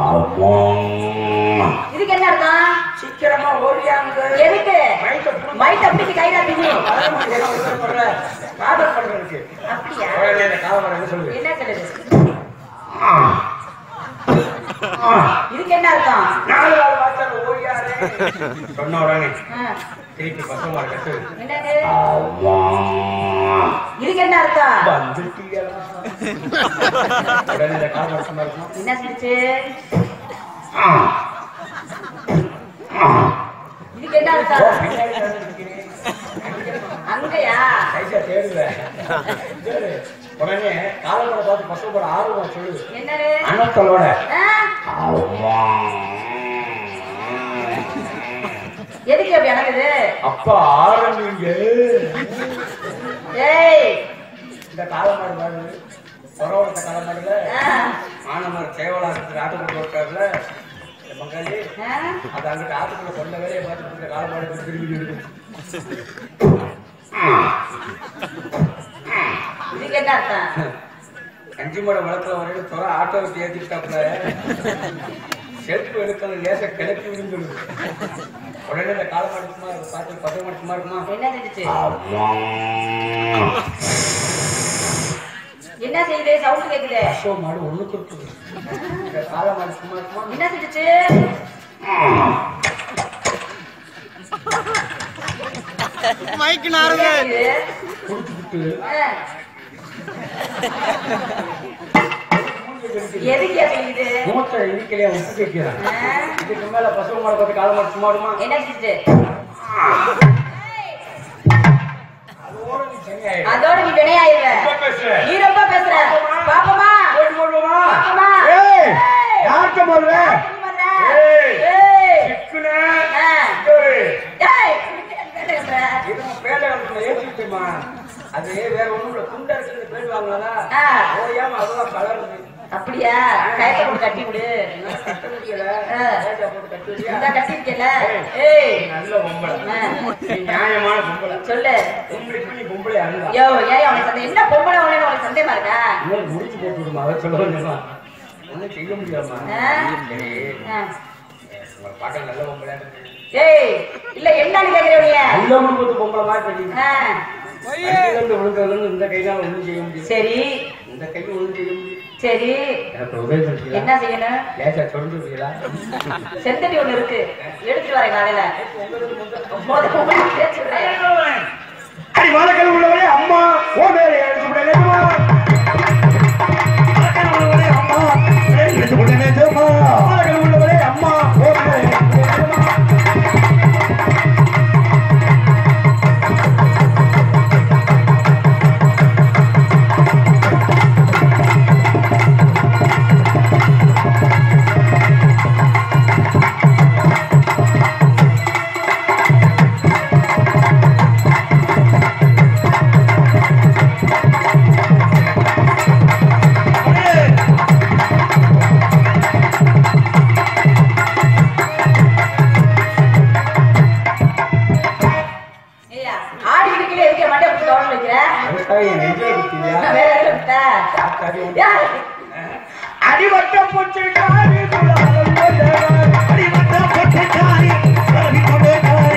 இதுக்கு என்ன அர்த்தம் சீக்கிரமா ஓடியாங்க எதுக்கு மைக்க புடுங்க. மைட்ட பிடிச்சி கையில பிடி காதல் பண்றதுக்கு அப்படியா உடனே இந்த கால மாடு என்ன சொல்லுது என்ன சொல்லுது இதுக்கு என்ன அர்த்தம் நாலு நாள் வாசல் ஓடியாரு சொன்ன உடனே ஆ, திருப்பி பசு மாடு கத்து என்னது இதுக்கு என்ன அர்த்தம் வந்துட்டீங்களா? உடனே இந்த கால மாடு சும்மா இருக்குமா? என்ன சொல்லுச்சு இதுக்கு என்ன ஓ, அர்த்தம் பின்னாடி நடந்துட்டு இருக்கிறேன். அங்கயா கைசா தேடுவேன். தேடு. உடனே காலமோட பார்த்து பசுவோட ஆர்வம் சொல்லுது என்னது அண்ணத்தலோட ஆ, எதுக்கு அப்படி அணங்குது அப்பா ஆரம்பிங்க ஏய் இந்த காலமாடு பாருங்க பரவாயில்ல காலமாடுல ஆ, ஆனமர் தேவலாசத்துக்கு ஆட்டுக்குள்ள இருக்காருல இந்த பங்காளி ஆ, அது அங்கிட்டு ஆட்டுக்குள்ள சொன்ன வேலையை பார்த்துட்டு இந்த காலமாடு திரும்பி இருக்கு இதுக்கு என்ன அர்த்தம் கஞ்சி மாட வளர்க்குற வரைக்கும் துறை ஆட்டோ வச்சு ஏற்றிட்டாப்புல செருப்பு எடுக்கணும் லேச கிளப்பி விழுந்துடுது உடனே இந்த காலமாடு சும்மா இருக்கும் பார்த்து பத்து மாடு சும்மா இருக்குமா என்ன செஞ்சுச்சு என்ன செய்யுது சவுண்ட் கேக்குது பசு மாடு ஒண்ணுக்கு இருக்குது இந்த காலமாடு சும்மா இருக்குமா என்ன செஞ்சுச்சு மைக்கு நாருங்க என்ன செய்யுது? குடிச்சுக்கிட்டு ஆ. எதுக்கு செய்யுது மூத்த இடிக்கலையா உப்பு கேட்கிறான் ஆ, இதுக்கு மேல பசு மாடு பார்த்து காலமாடு சும்மா இருக்குமா என்ன செஞ்சுச்சு அதோட நீ சரியாயிடும் அதோட நீ வினையாயிருவ ரொம்ப பேசுற நீ ரொம்ப பேசுற பாப்பமா போட்டு போடுவோமா பாப்பமா ஏய் யார்கிட்ட போடுற ஏய். ஏய் சிக்குன ஆ. ஏய் ஏய் என்ன பண்ற? இது நம்ம பேல காலத்துல ஏத்திட்டுமா அது வேற ஒண்ணும் இல்ல குண்டா இருக்கு பேர் வாங்கலாம் ஆ. ஓயாம அதெல்லாம் கலருது அப்படியா கயத்தை போட்டு கட்டி விடு ஆ. இந்தா கட்டி இருக்கல ஏய் நல்ல பொம்பளை ஆ. நீ நியாயமான பொம்பளை சொல்லு பொம்பளைக்கு நீ பொம்பளை அருந்தா யோ ஏன் உனக்கு சந்தேகம் என்ன பொம்பளை உனக்கு உனக்கு சந்தேகமா இருக்கா இன்னொரு முடிச்சு போட்டு விடுமா அதை சொல்ல வேண்டாமா ஒன்றும் செய்ய முடியாமா ஆ? சரி ஆ. உங்களை பார்க்க நல்ல பொம்பளை ஏய் இல்ல என்னன்னு கேக்குறீங்க நல்ல குடும்பத்து பொம்பளை மாதிரி தெரியும் ஆ. வண்டியிலிருந்து விழுந்ததுலேருந்து இந்த கைதான் ஒன்றும் செய்ய முடியும் சரி இந்த கை ஒன்றும் செய்ய முடியும் சரி எனக்கு உதவி பண்ணுறீங்களா என்ன செய்யணும் லேசா தொடர்ந்து விடுறீங்களா செந்தடி ஒண்ணு இருக்கு எடுத்துட்டு வரேன் காலையில முதல்ல உங்களுக்கு பேசுறேன் அடி வாழக்கல் உள்ளவரே அம்மா ஓ மேலே எடுத்து விட நேசமா வாழக்கல் உள்ளவரே அம்மா எடுத்து விட நேசமா வாழக்கல் உள்ளவரே அம்மா ஓ மேலே எடுத்து விட நேசமா ஐயா ஆடி இடுக்கில இருக்க மாட்டே அப்படி தோணு வைக்கிற அதுக்காக என் நெஞ்சை குத்தியா வேற எதுல விட்ட யார்? அடிவட்ட பூச்சிக்காரி குலாலம் கொண்டவன். அடிவட்ட பூச்சிக்காரி கலவி கொண்டேக்காரி.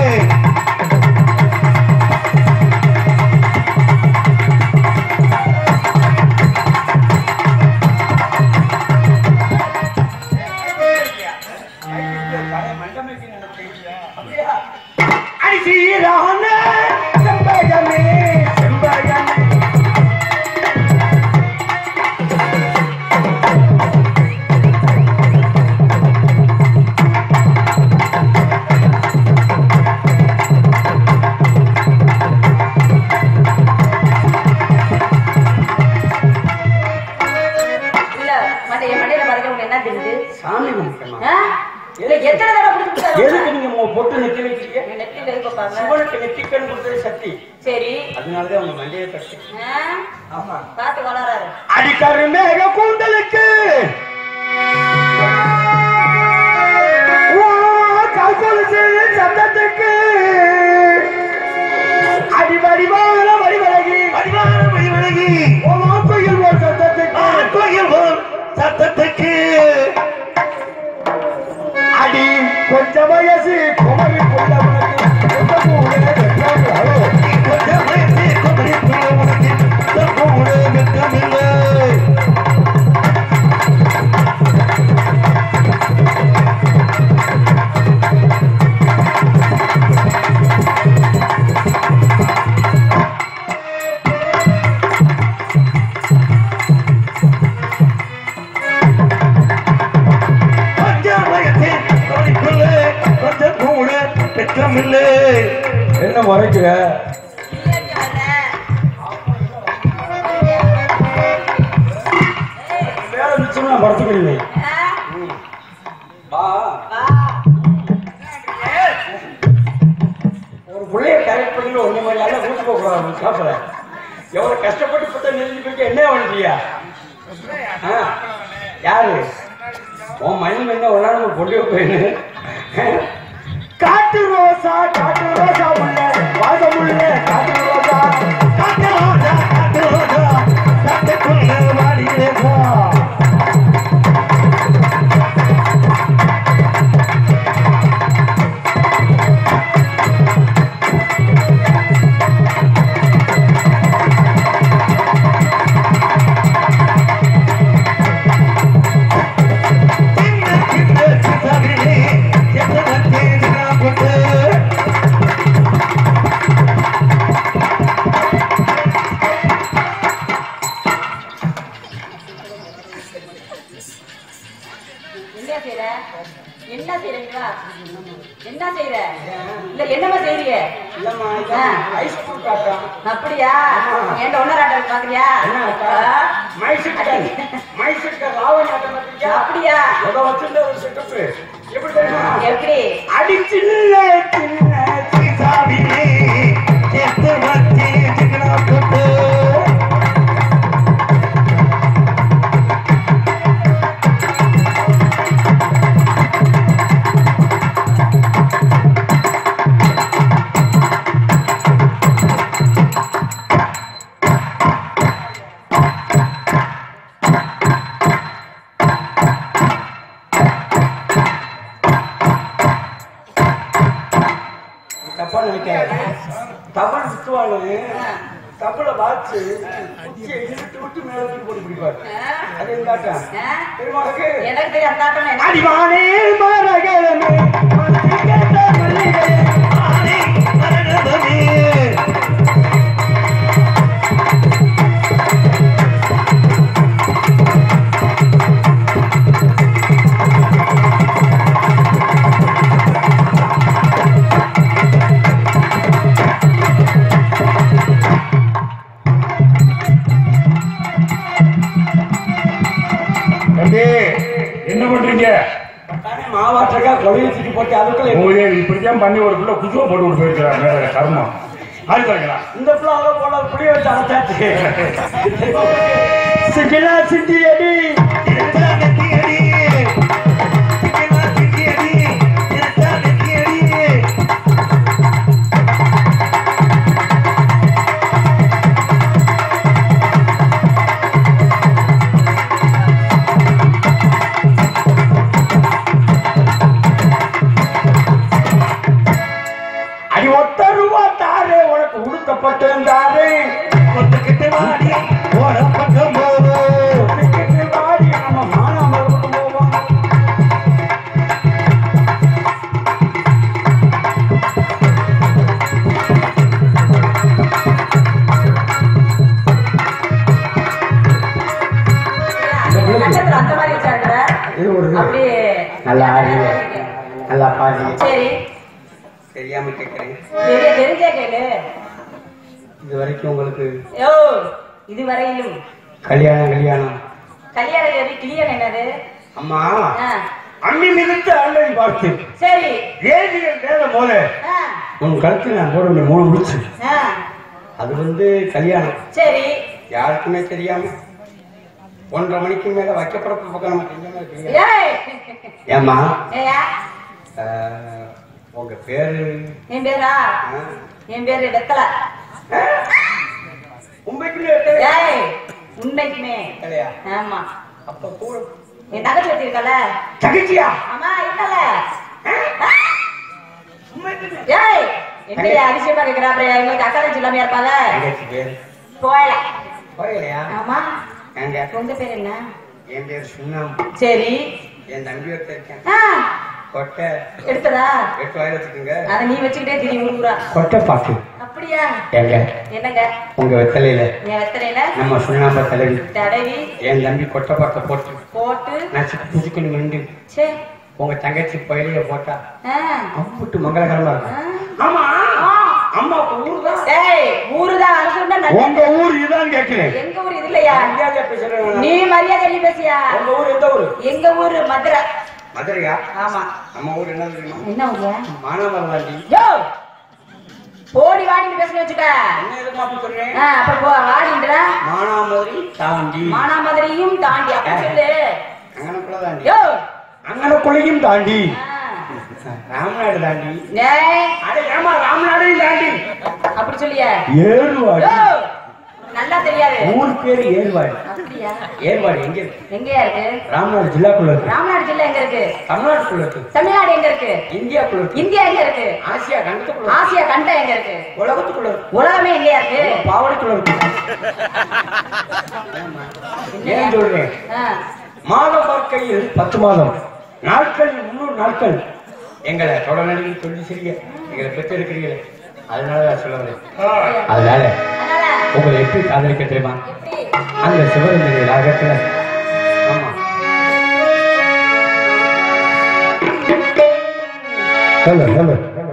அடிசீரான செம்பகமே செம்பகமே இல்ல மண்டை என் மண்டையில பாருங்க உனக்கு என்ன தெரியுது சாமி கும்பிட்டமா ஆ? இல்ல எத்தனை தடவை கொடுத்து எதுக்கு நீங்க உங்க பொட்டு நெத்தி வைக்கிறீங்க நெத்தில இருக்க பாருங்க சிவனுக்கு நெத்திக்கண் கொடுத்தது சக்தி சரி அதனாலதான் உங்க மண்டையை தட்டு ஆ? ஆமா பார்த்து வளராரு அடிக்கரு மேக கூந்தலுக்கு ஓ, கல்கொலுசு சத்தத்துக்கு அடிவடிவான வடிவழகி வடிவான வடிவழகி ஓ கோயில் ஓர் சத்தத்துக்கு கோயில் ஓர் சத்தத்துக்கு அடி கொஞ்ச வயசு குமரி புள்ள உனக்கு கொஞ்ச கூட வெட்கமில்லை. கொஞ்ச வயசு குமரி புள்ள உனக்கு கொஞ்ச கூட வெட்கமில்லை. என்ன முறைக்கிற வேற மிச்சம் நான் படுத்துக்கிறேன் வா ஒரு பிள்ளைய கரெக்ட் பண்ணி ஒண்ணு மாதிரி எல்லாம் கூட்டு போக கூடாது சாப்பிட எவ்வளவு கஷ்டப்பட்டு பத்த நெஞ்சு போயிட்டு என்ன பண்ணுறியா யாரு உன் மணி என்ன ஒரு நாள் பொண்ணு போயின்னு காட்டு ரோசா காட்டு ரோசா முள்ள வாசம் உள்ள காட்டு ரோசா காட்டு ரோசா காட்டு ரோசா காட்டுக்குள்ள வாடி ரோசா என்ன செய்யற என்ன செய்யறீங்களா என்ன செய்யற இல்ல என்னமா செய்றீங்க இல்லம்மா ஆ. ஹைஸ்கூல் காட்டுறான் அப்படியா என்கிட்ட ஒன்னரை ஆட்டம் பாக்குறியா என்ன அக்கா? மைசூர்கார் மைசூர்கார் ராவண ஆட்டம் பார்த்திருக்கியா? அப்படியா ஏதோ வச்சிருந்த ஒரு setup. எப்படி தெரியுமா? எப்படி அடி சின்ன சின்ன சீசாவிலே சேர்த்து வச்சு சிக்கனா போட்டு கப்பல வாச்சு குச்சியை இழுத்து விட்டு மேல தூக்கி போட்டு பிடிப்பாரு அது எங்காட்டா ஆ? பெருமாளுக்கு எனக்கு தெரியும் அந்த ஆட்டம் என்ன அடிவானே மரகதமே மல்லிகை மல்லிகை ஆனே மரகதமே தம்பி என்ன பண்றீங்க தானே மாவாட்டக்கா கொலையை தூக்கி போட்டு அதுக்குள்ள உங்களுக்கு இப்படித்தான் பண்ணி ஒரு பிள்ளை குசுவா போட்டு விட்டு போயிருக்கிறார் மேல கர்மம் ஆழ்த்தாங்களா இந்த பிள்ளாவை போல புளிய வச்சு அழைச்சாச்சு சிக்கிலா சிட்டி அடி அடி ஒத்த ரூபா தாரே உனக்கு உடுக்கப்பட்டிருந்தாரு ஒத்துக்கிட்டு வாடி ஓடப்பட்டு போது ஒத்துக்கிட்டு வாடி நம்ம மானாமரம் போவோம் நட்சத்திரம் அந்த மாதிரி வச்சாங்க இது ஒரு அப்படியே நல்லா ஆடி நல்லா பாடி சரி தெரியாம கேட்கறேன் தெரிய தெரிஞ்சே கேளு இது வரைக்கும் உங்களுக்கு யோ இதுவரையிலும் கல்யாணம் கல்யாணம் கல்யாணம் தேதி கிளியர் என்னது அம்மா ஆ, அம்மி மிகுந்த ஆண்டை பார்த்து சரி வேதியல் வேதம் போல ஆ, உன் கழுத்து நான் போட மூணு முடிச்சு ஆ, அது வந்து கல்யாணம் சரி யாருக்குமே தெரியாம ஒன்றரை மணிக்கு மேல வைக்கப்பட பக்கம் நமக்கு தெரியாம இருக்கீங்க ஏய் ஏம்மா ஏயா ஆஹ், உங்க பேரு என் பேரா ஆ, என் பேரு வெத்தல உண்மைக்குமே தெரியல. ஏய் உண்மைக்குமே இல்லையா ஆமா அப்ப கூட என் தங்கச்சி வச்சிருக்கல தகச்சியா ஆமா இல்லல ஏய் என்னைய அதிசயமா கேக்குறா அப்புறம் எங்களுக்கு அக்கா தங்கச்சி இல்லாம இருப்பாங்க தங்கச்சி பேரு போயல போகலையா ஆமா ஏங்க உங்க பேர் என்ன என் பேர் சுண்ணாம் சரி என் தம்பி ஒருத்தர் இருக்கேன் ஆ, கொட்டை எடுத்ததா எட்டு வாயில வச்சுக்கோங்க அத நீ வச்சுக்கிட்டே திரி ஊருக்குறா கொட்டை பாக்கு அப்படியா ஏங்க என்னங்க உங்க வெத்தலையில என் வெத்தலையில நம்ம சுண்ணாம்ப தலைவி தடவி என் தம்பி கொட்டை பாக்க போட்டு போட்டு நசுக்கு புசுக்குன்னு நின்று சே உங்க தங்கச்சி பயிலைய போட்டா ஆ, அம்புட்டு மங்களகரமா ஆ. இருக்கும் ஆமா ஆ. அம்மா ஊர் தான் ஏய் ஊருதான் அரசுன்னா நல்ல உங்க ஊர் இதுதான் கேட்கிறேன் எங்க ஊர் இது இல்லையா மரியாதை பேசுறேன் நீ மரியாதை நீ பேசியா உங்க ஊர் எந்த ஊர் எங்க ஊரு மதுரை மதுரையா ஆமா நம்ம ஊர் என்ன தெரியுமா என்ன ஊரு மானாமரம் தாண்டி யோ போடி வாடின்னு பேசுன வச்சுக்க என்ன எதுக்கு அப்படி சொல்றேன் ஆ, அப்ப போ வாடின்றா மானாமதுரை தாண்டி மானாமதுரையும் தாண்டி அப்படி சொல்லு அங்கனக்குள்ள தாண்டி யோ அங்கனக்குள்ளையும் தாண்டி ஆ. ராமநாடு தாண்டி டேய், அடே ஏமா ராமநாடையும் தாண்டி அப்படி சொல்லியா ஏறுவாடி யோ நல்லா தெரியாது ஊர் பேரு ஏறுவாடி அப்படியா ஏறுவாடி எங்க இருக்கு எங்கயா இருக்கு ராமநாடு ஜில்லாக்குள்ள இருக்கு ராமநாடு ஜில்லா எங்க இருக்கு தமிழ்நாட்டுக்குள்ள இருக்கு தமிழ்நாடு எங்க இருக்கு இந்தியாக்குள்ள இருக்கு இந்தியா எங்க இருக்கு ஆசியா கண்டத்துக்குள்ள இருக்கு. ஆசியா கண்டம் எங்க இருக்கு உலகத்துக்குள்ள இருக்கு உலகமே எங்கயா இருக்கு பாவடைக்குள்ள இருக்கு ஏன் சொல்றேன் ஆ, மாதம் பார்க்கையில் பத்து மாதம் நாட்கள் முன்னூறு நாட்கள் எங்களை தொடர்ந்து சொல்லி சிறிய எங்களை பெற்றிருக்கிறீங்களே அதனால நான் சொல்ல வரேன் அதனால அதனால உங்களை எப்படி காதலிக்க தெரியுமா எப்படி அந்த சிவரஞ்சனி ராகத்துல ஆமா சொல்லு சொல்லு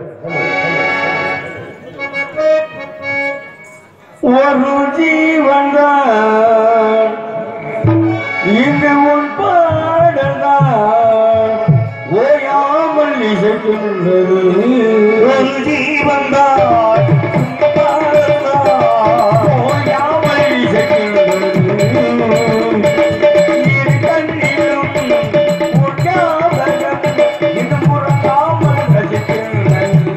ஒரு ஜீவன்தான் இது உன் பாடல்தான் ஓயாமல் இசைக்கின்றது ஒரு ஜீவன்தான் ஓயாமல் இசைக்கின்றது இரு கண்ணிலும் உன் ஞாபகம் இது முறங்காமல் ரசிக்கின்றது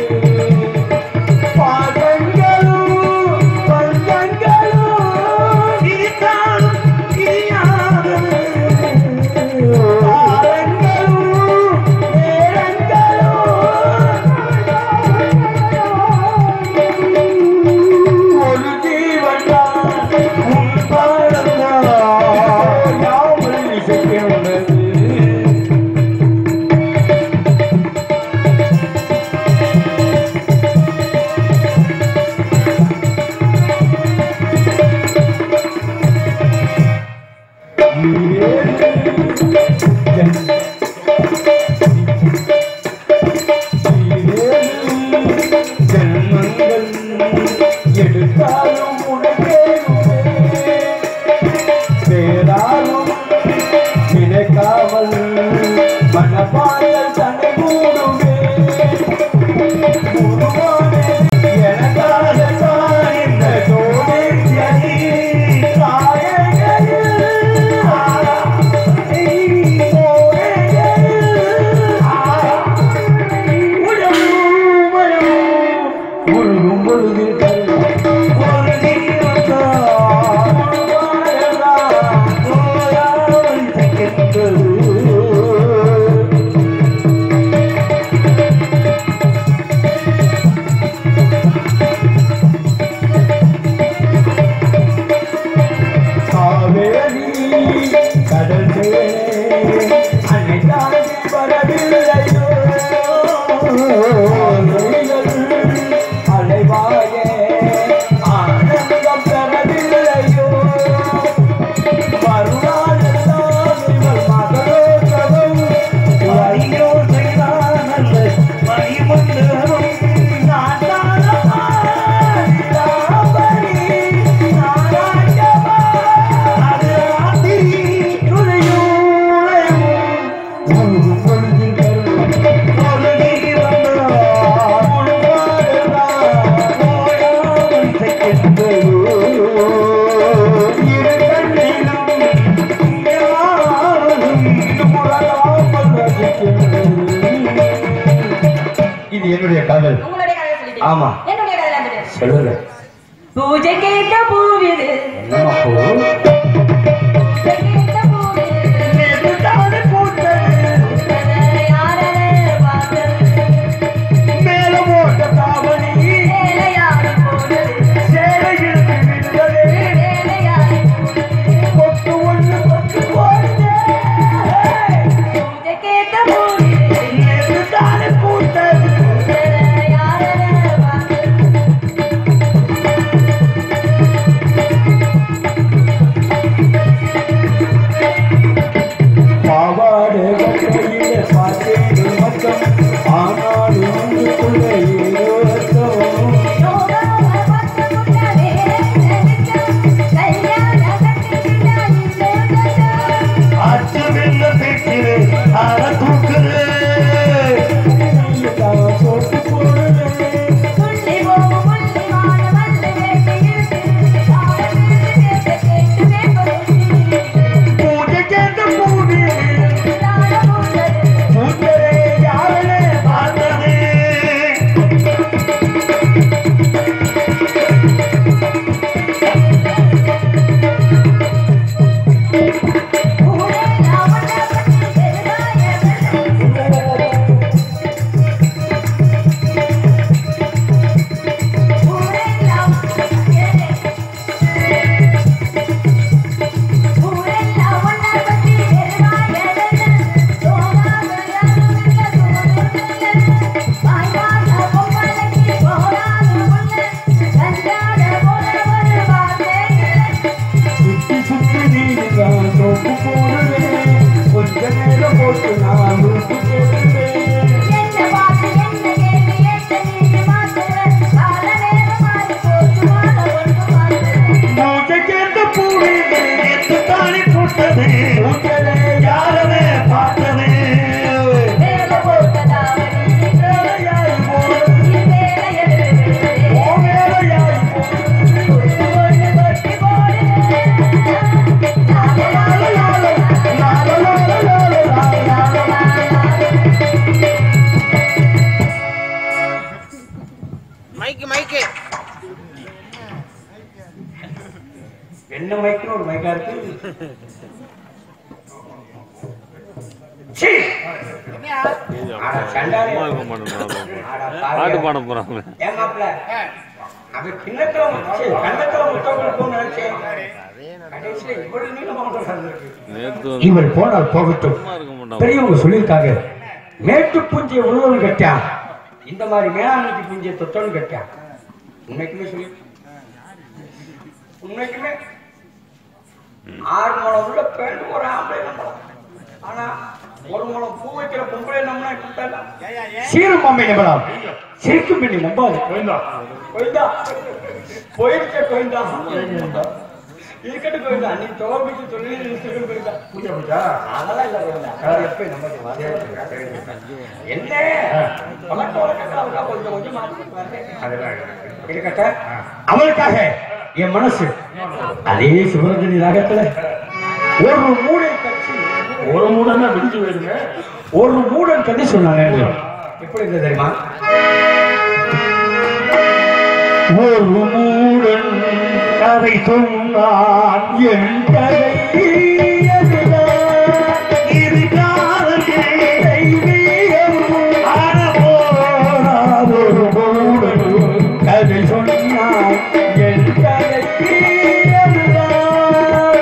பாதங்களும் பந்தங்களும் இருந்தாலும் பிரியாதது. தாரங்களும் நேரங்களும் உன் பாடல்தான் யாவும் இசைக்கின்றது ஜென்மங்கள் எடுத்தாலும் உனக்கே வேறாலும் நினைக்காமல் மனப்பாடல் தன்னை மூடுமே முருகானே எனக்காகத்தான் இந்த ஜோடி சாயங்களில் உருகும் பொழுது ஒரு காவேரி கடல் தேனே அன்னை தாண்டி வரவில்லையோ நொடிகள் அலைவாயே ஆனந்தம் பெறவில்லையோ மறுநாளெல்லாம் இவள் மகளோற்சவம் வழியோ செய்தானல்ல மணிமண்டபம் நாட்டாளமா நிலாவரி நாராயணமா அது ராத்திரி துணையூரையும் ஒரு பொழுதுகள் பொழுதி வந்தார் உள்வாழலாம் ஓயாமல் தைக்கின்றதோ இரு கண்ணிலும் யாரும் முழங்காமல் ரசிக்கின்றது. இது என்னுடைய காதல் உங்களுடைய கதை சொல்லிட்டீங்க ஆமா. என்னுடைய கதை வந்துட்டு சொல்லுங்க பூஜை கேட்ட பூவிது என்னம்மா பூ? பூஜை கேட்ட பூவிது நேற்றுத்தானே பூத்தது, யாரே பார்த்தது மேல போட்ட தாவணி, வேலையாடி போனது சேலையில் விழுந்தது, வேலையாடி போனது கொத்து ஒண்ணு கொத்து போடுதே. பூஜை கேட்ட பூவிது நேற்றுத்தானே பூத்தது, யாரே பார்த்தது பாவாடை வட்டையிலே பார்த்தேன் மச்சம், ஆனாலும் உள்ளுக்குள்ளே ஏதோ அர்த்தம். யோகாவ பத்த முட்டவே கல்யாண கட்டிக்கிட்டா இந்த கட்டா அச்சமில்ல பேச்சிலே அற தூக்குது போட்டு போடுது துள்ளி போகும் முள்ளி மான மல்லி வேட்டி இருக்கு காலத்து கேட்டு கேட்டு வேப்பருத்தி பூஜை கேட்ட பூடி தாழ போனது பூஜையே யாரே பார்த்தது ஊரே லாவண்ண பத்தி பெருகாய ஊரே லாவண்ண ஊரே லாவண்ண பத்தி பெருகாய சோனா கல்யாணம் சோனா பாய்வான பொம்பளைக்கு போராது முன்ன கஞ்சாட போல ஒரு வார்த்தை சுத்தி சுத்தி நீதான் தோப்பு போடுவேன் கொஞ்ச நேரம் போட்டு நான் உப்பு போடுவேன் என்ன பார்த்து என்ன கேள்வி என்ன நீ மாத்துற கால நேரம் மாறி போச்சு மாற ஒன்று மாத்துற பூஜை கேட்ட பூடி எத்து தாலி போட்டது பூஜையே யாரே பார்த்தது வேலை போட்டதாவணி வேலையாய் போனது வேலை எடுத்து ஓ வேலையாய் போனது ஒன்று கொட்டி போடுது மைக்கு மைக்கு என்ன மைக்குன்னு ஒரு மைக்கா இருக்கு சீ! அட சண்டாளி. அட பாட்டு பாவியா. பாட போறாங்க ஏன் மாப்பிள்ள? அவன் கிண்ணத்துல முச்சு, கன்னத்துல முத்தம் கொடுக்கும்னு நினைச்சேன். வயசுல இவ்வளவு நீளமாக நடந்திருக்கு நேத்து இவள் போனால் போகட்டும் சும்மா இருக்க மாட்டான் பெரியவங்க சொல்லியிருக்காங்க மேட்டு பூஞ்சியை உழுவன் கட்டான் இந்த மாதிரி மேலாண்மைக்கு பூஞ்சியை தொட்டோன்னு கட்டான் உண்மைக்குமே சொல்லி உண்மைக்குமே ஆறு முளம் உள்ள பெண் ஒரு ஆம்பளை நம்பலாம் ஆனா ஒரு முளம் பூ வைக்கிற பொம்பளை நம்பினா கிட்டலாம் சீரும் பொம்மை நம்பலாம் சிரிக்கும் பெண்ணி நம்பாது கோவிந்தா கோயிந்தா போயிருக்க கோயிந்தா இருக்கட்டும் கோயிந்தா நீ தோப்பிச்சு சொல்லி இருக்கட்டும் கோயிந்தா பூஜை பூஜா அதெல்லாம் இல்ல கோயிந்தா அது எப்பயும் நம்பது என்ன பழக்க வழக்கத்தை கொஞ்சம் கொஞ்சம் மாற்றி அதெல்லாம் இருக்கு. இருக்கட்டும் அவளுக்காக என் மனசு அதே சிவரஞ்சனி ராகத்துல ஒரு மூடை கட்சி ஒரு மூடன்னா விடிஞ்சு போயிருங்க ஒரு மூடன் கட்டி சொன்னாங்க எப்படி இருந்தது தெரியுமா ஒரு மூடன் கதை சொன்னான் என் கதை அதுதான். இது காதல் தெய்வீகம். அறப்போனான் ஒரு மூடன் கதை சொன்னான் என் கதை அதுதான்.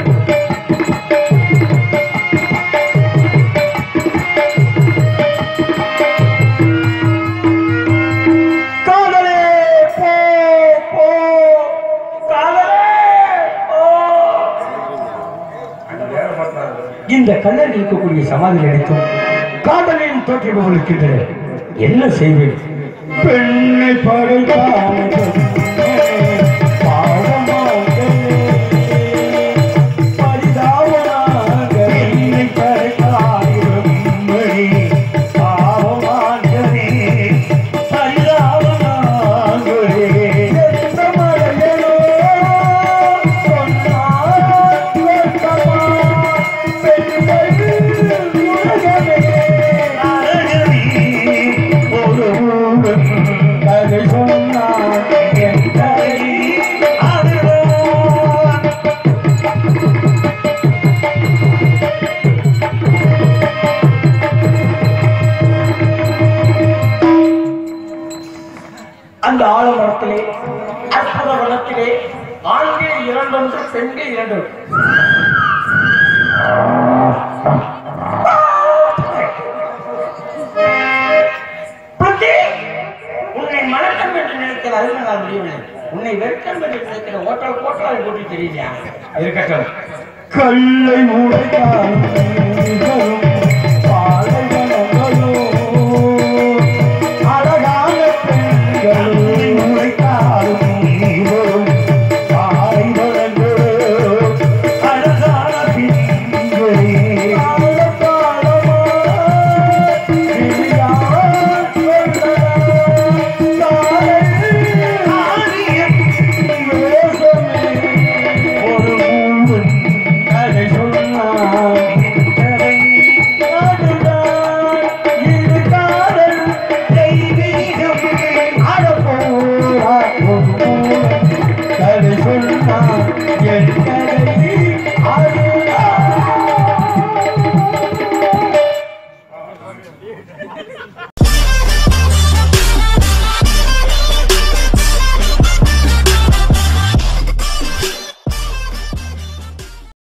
காதலே போ போ காதலே போ அந்த வேலை பார்த்தாரு இந்த கல்லல் இருக்கக்கூடிய சமாதியில் அனைத்தும் காதலின் தோற்றிபவள் இருக்கின்றன என்ன செய்வேன் பெண்ணை படைத்தார்கள் பெண்ணை படைத்தாயிரம் மணி பாவமாகவே பரிதாபமாகவே எந்த மழையோ சொன்னால் வெட்கமா பெண்கள் உலகமே அழகமே ஒரு ஊழல் கதை சொன்னான் என் கதை அதுதான் அந்த ஆலமரத்திலே அற்புத வனத்திலே ஆண்கள் இரண்டொன்று பெண்கள் இரண்டு பிரதி, உன்னை மணக்கம் என்று நினைக்கிற அறிவு நான் முடியவில்லை உன்னை வெட்கம் என்று நினைக்கிற ஓட்டல் போட்டால் போட்டு தெரியலையா இருக்கட்டும் கல்லை உடைத்தான்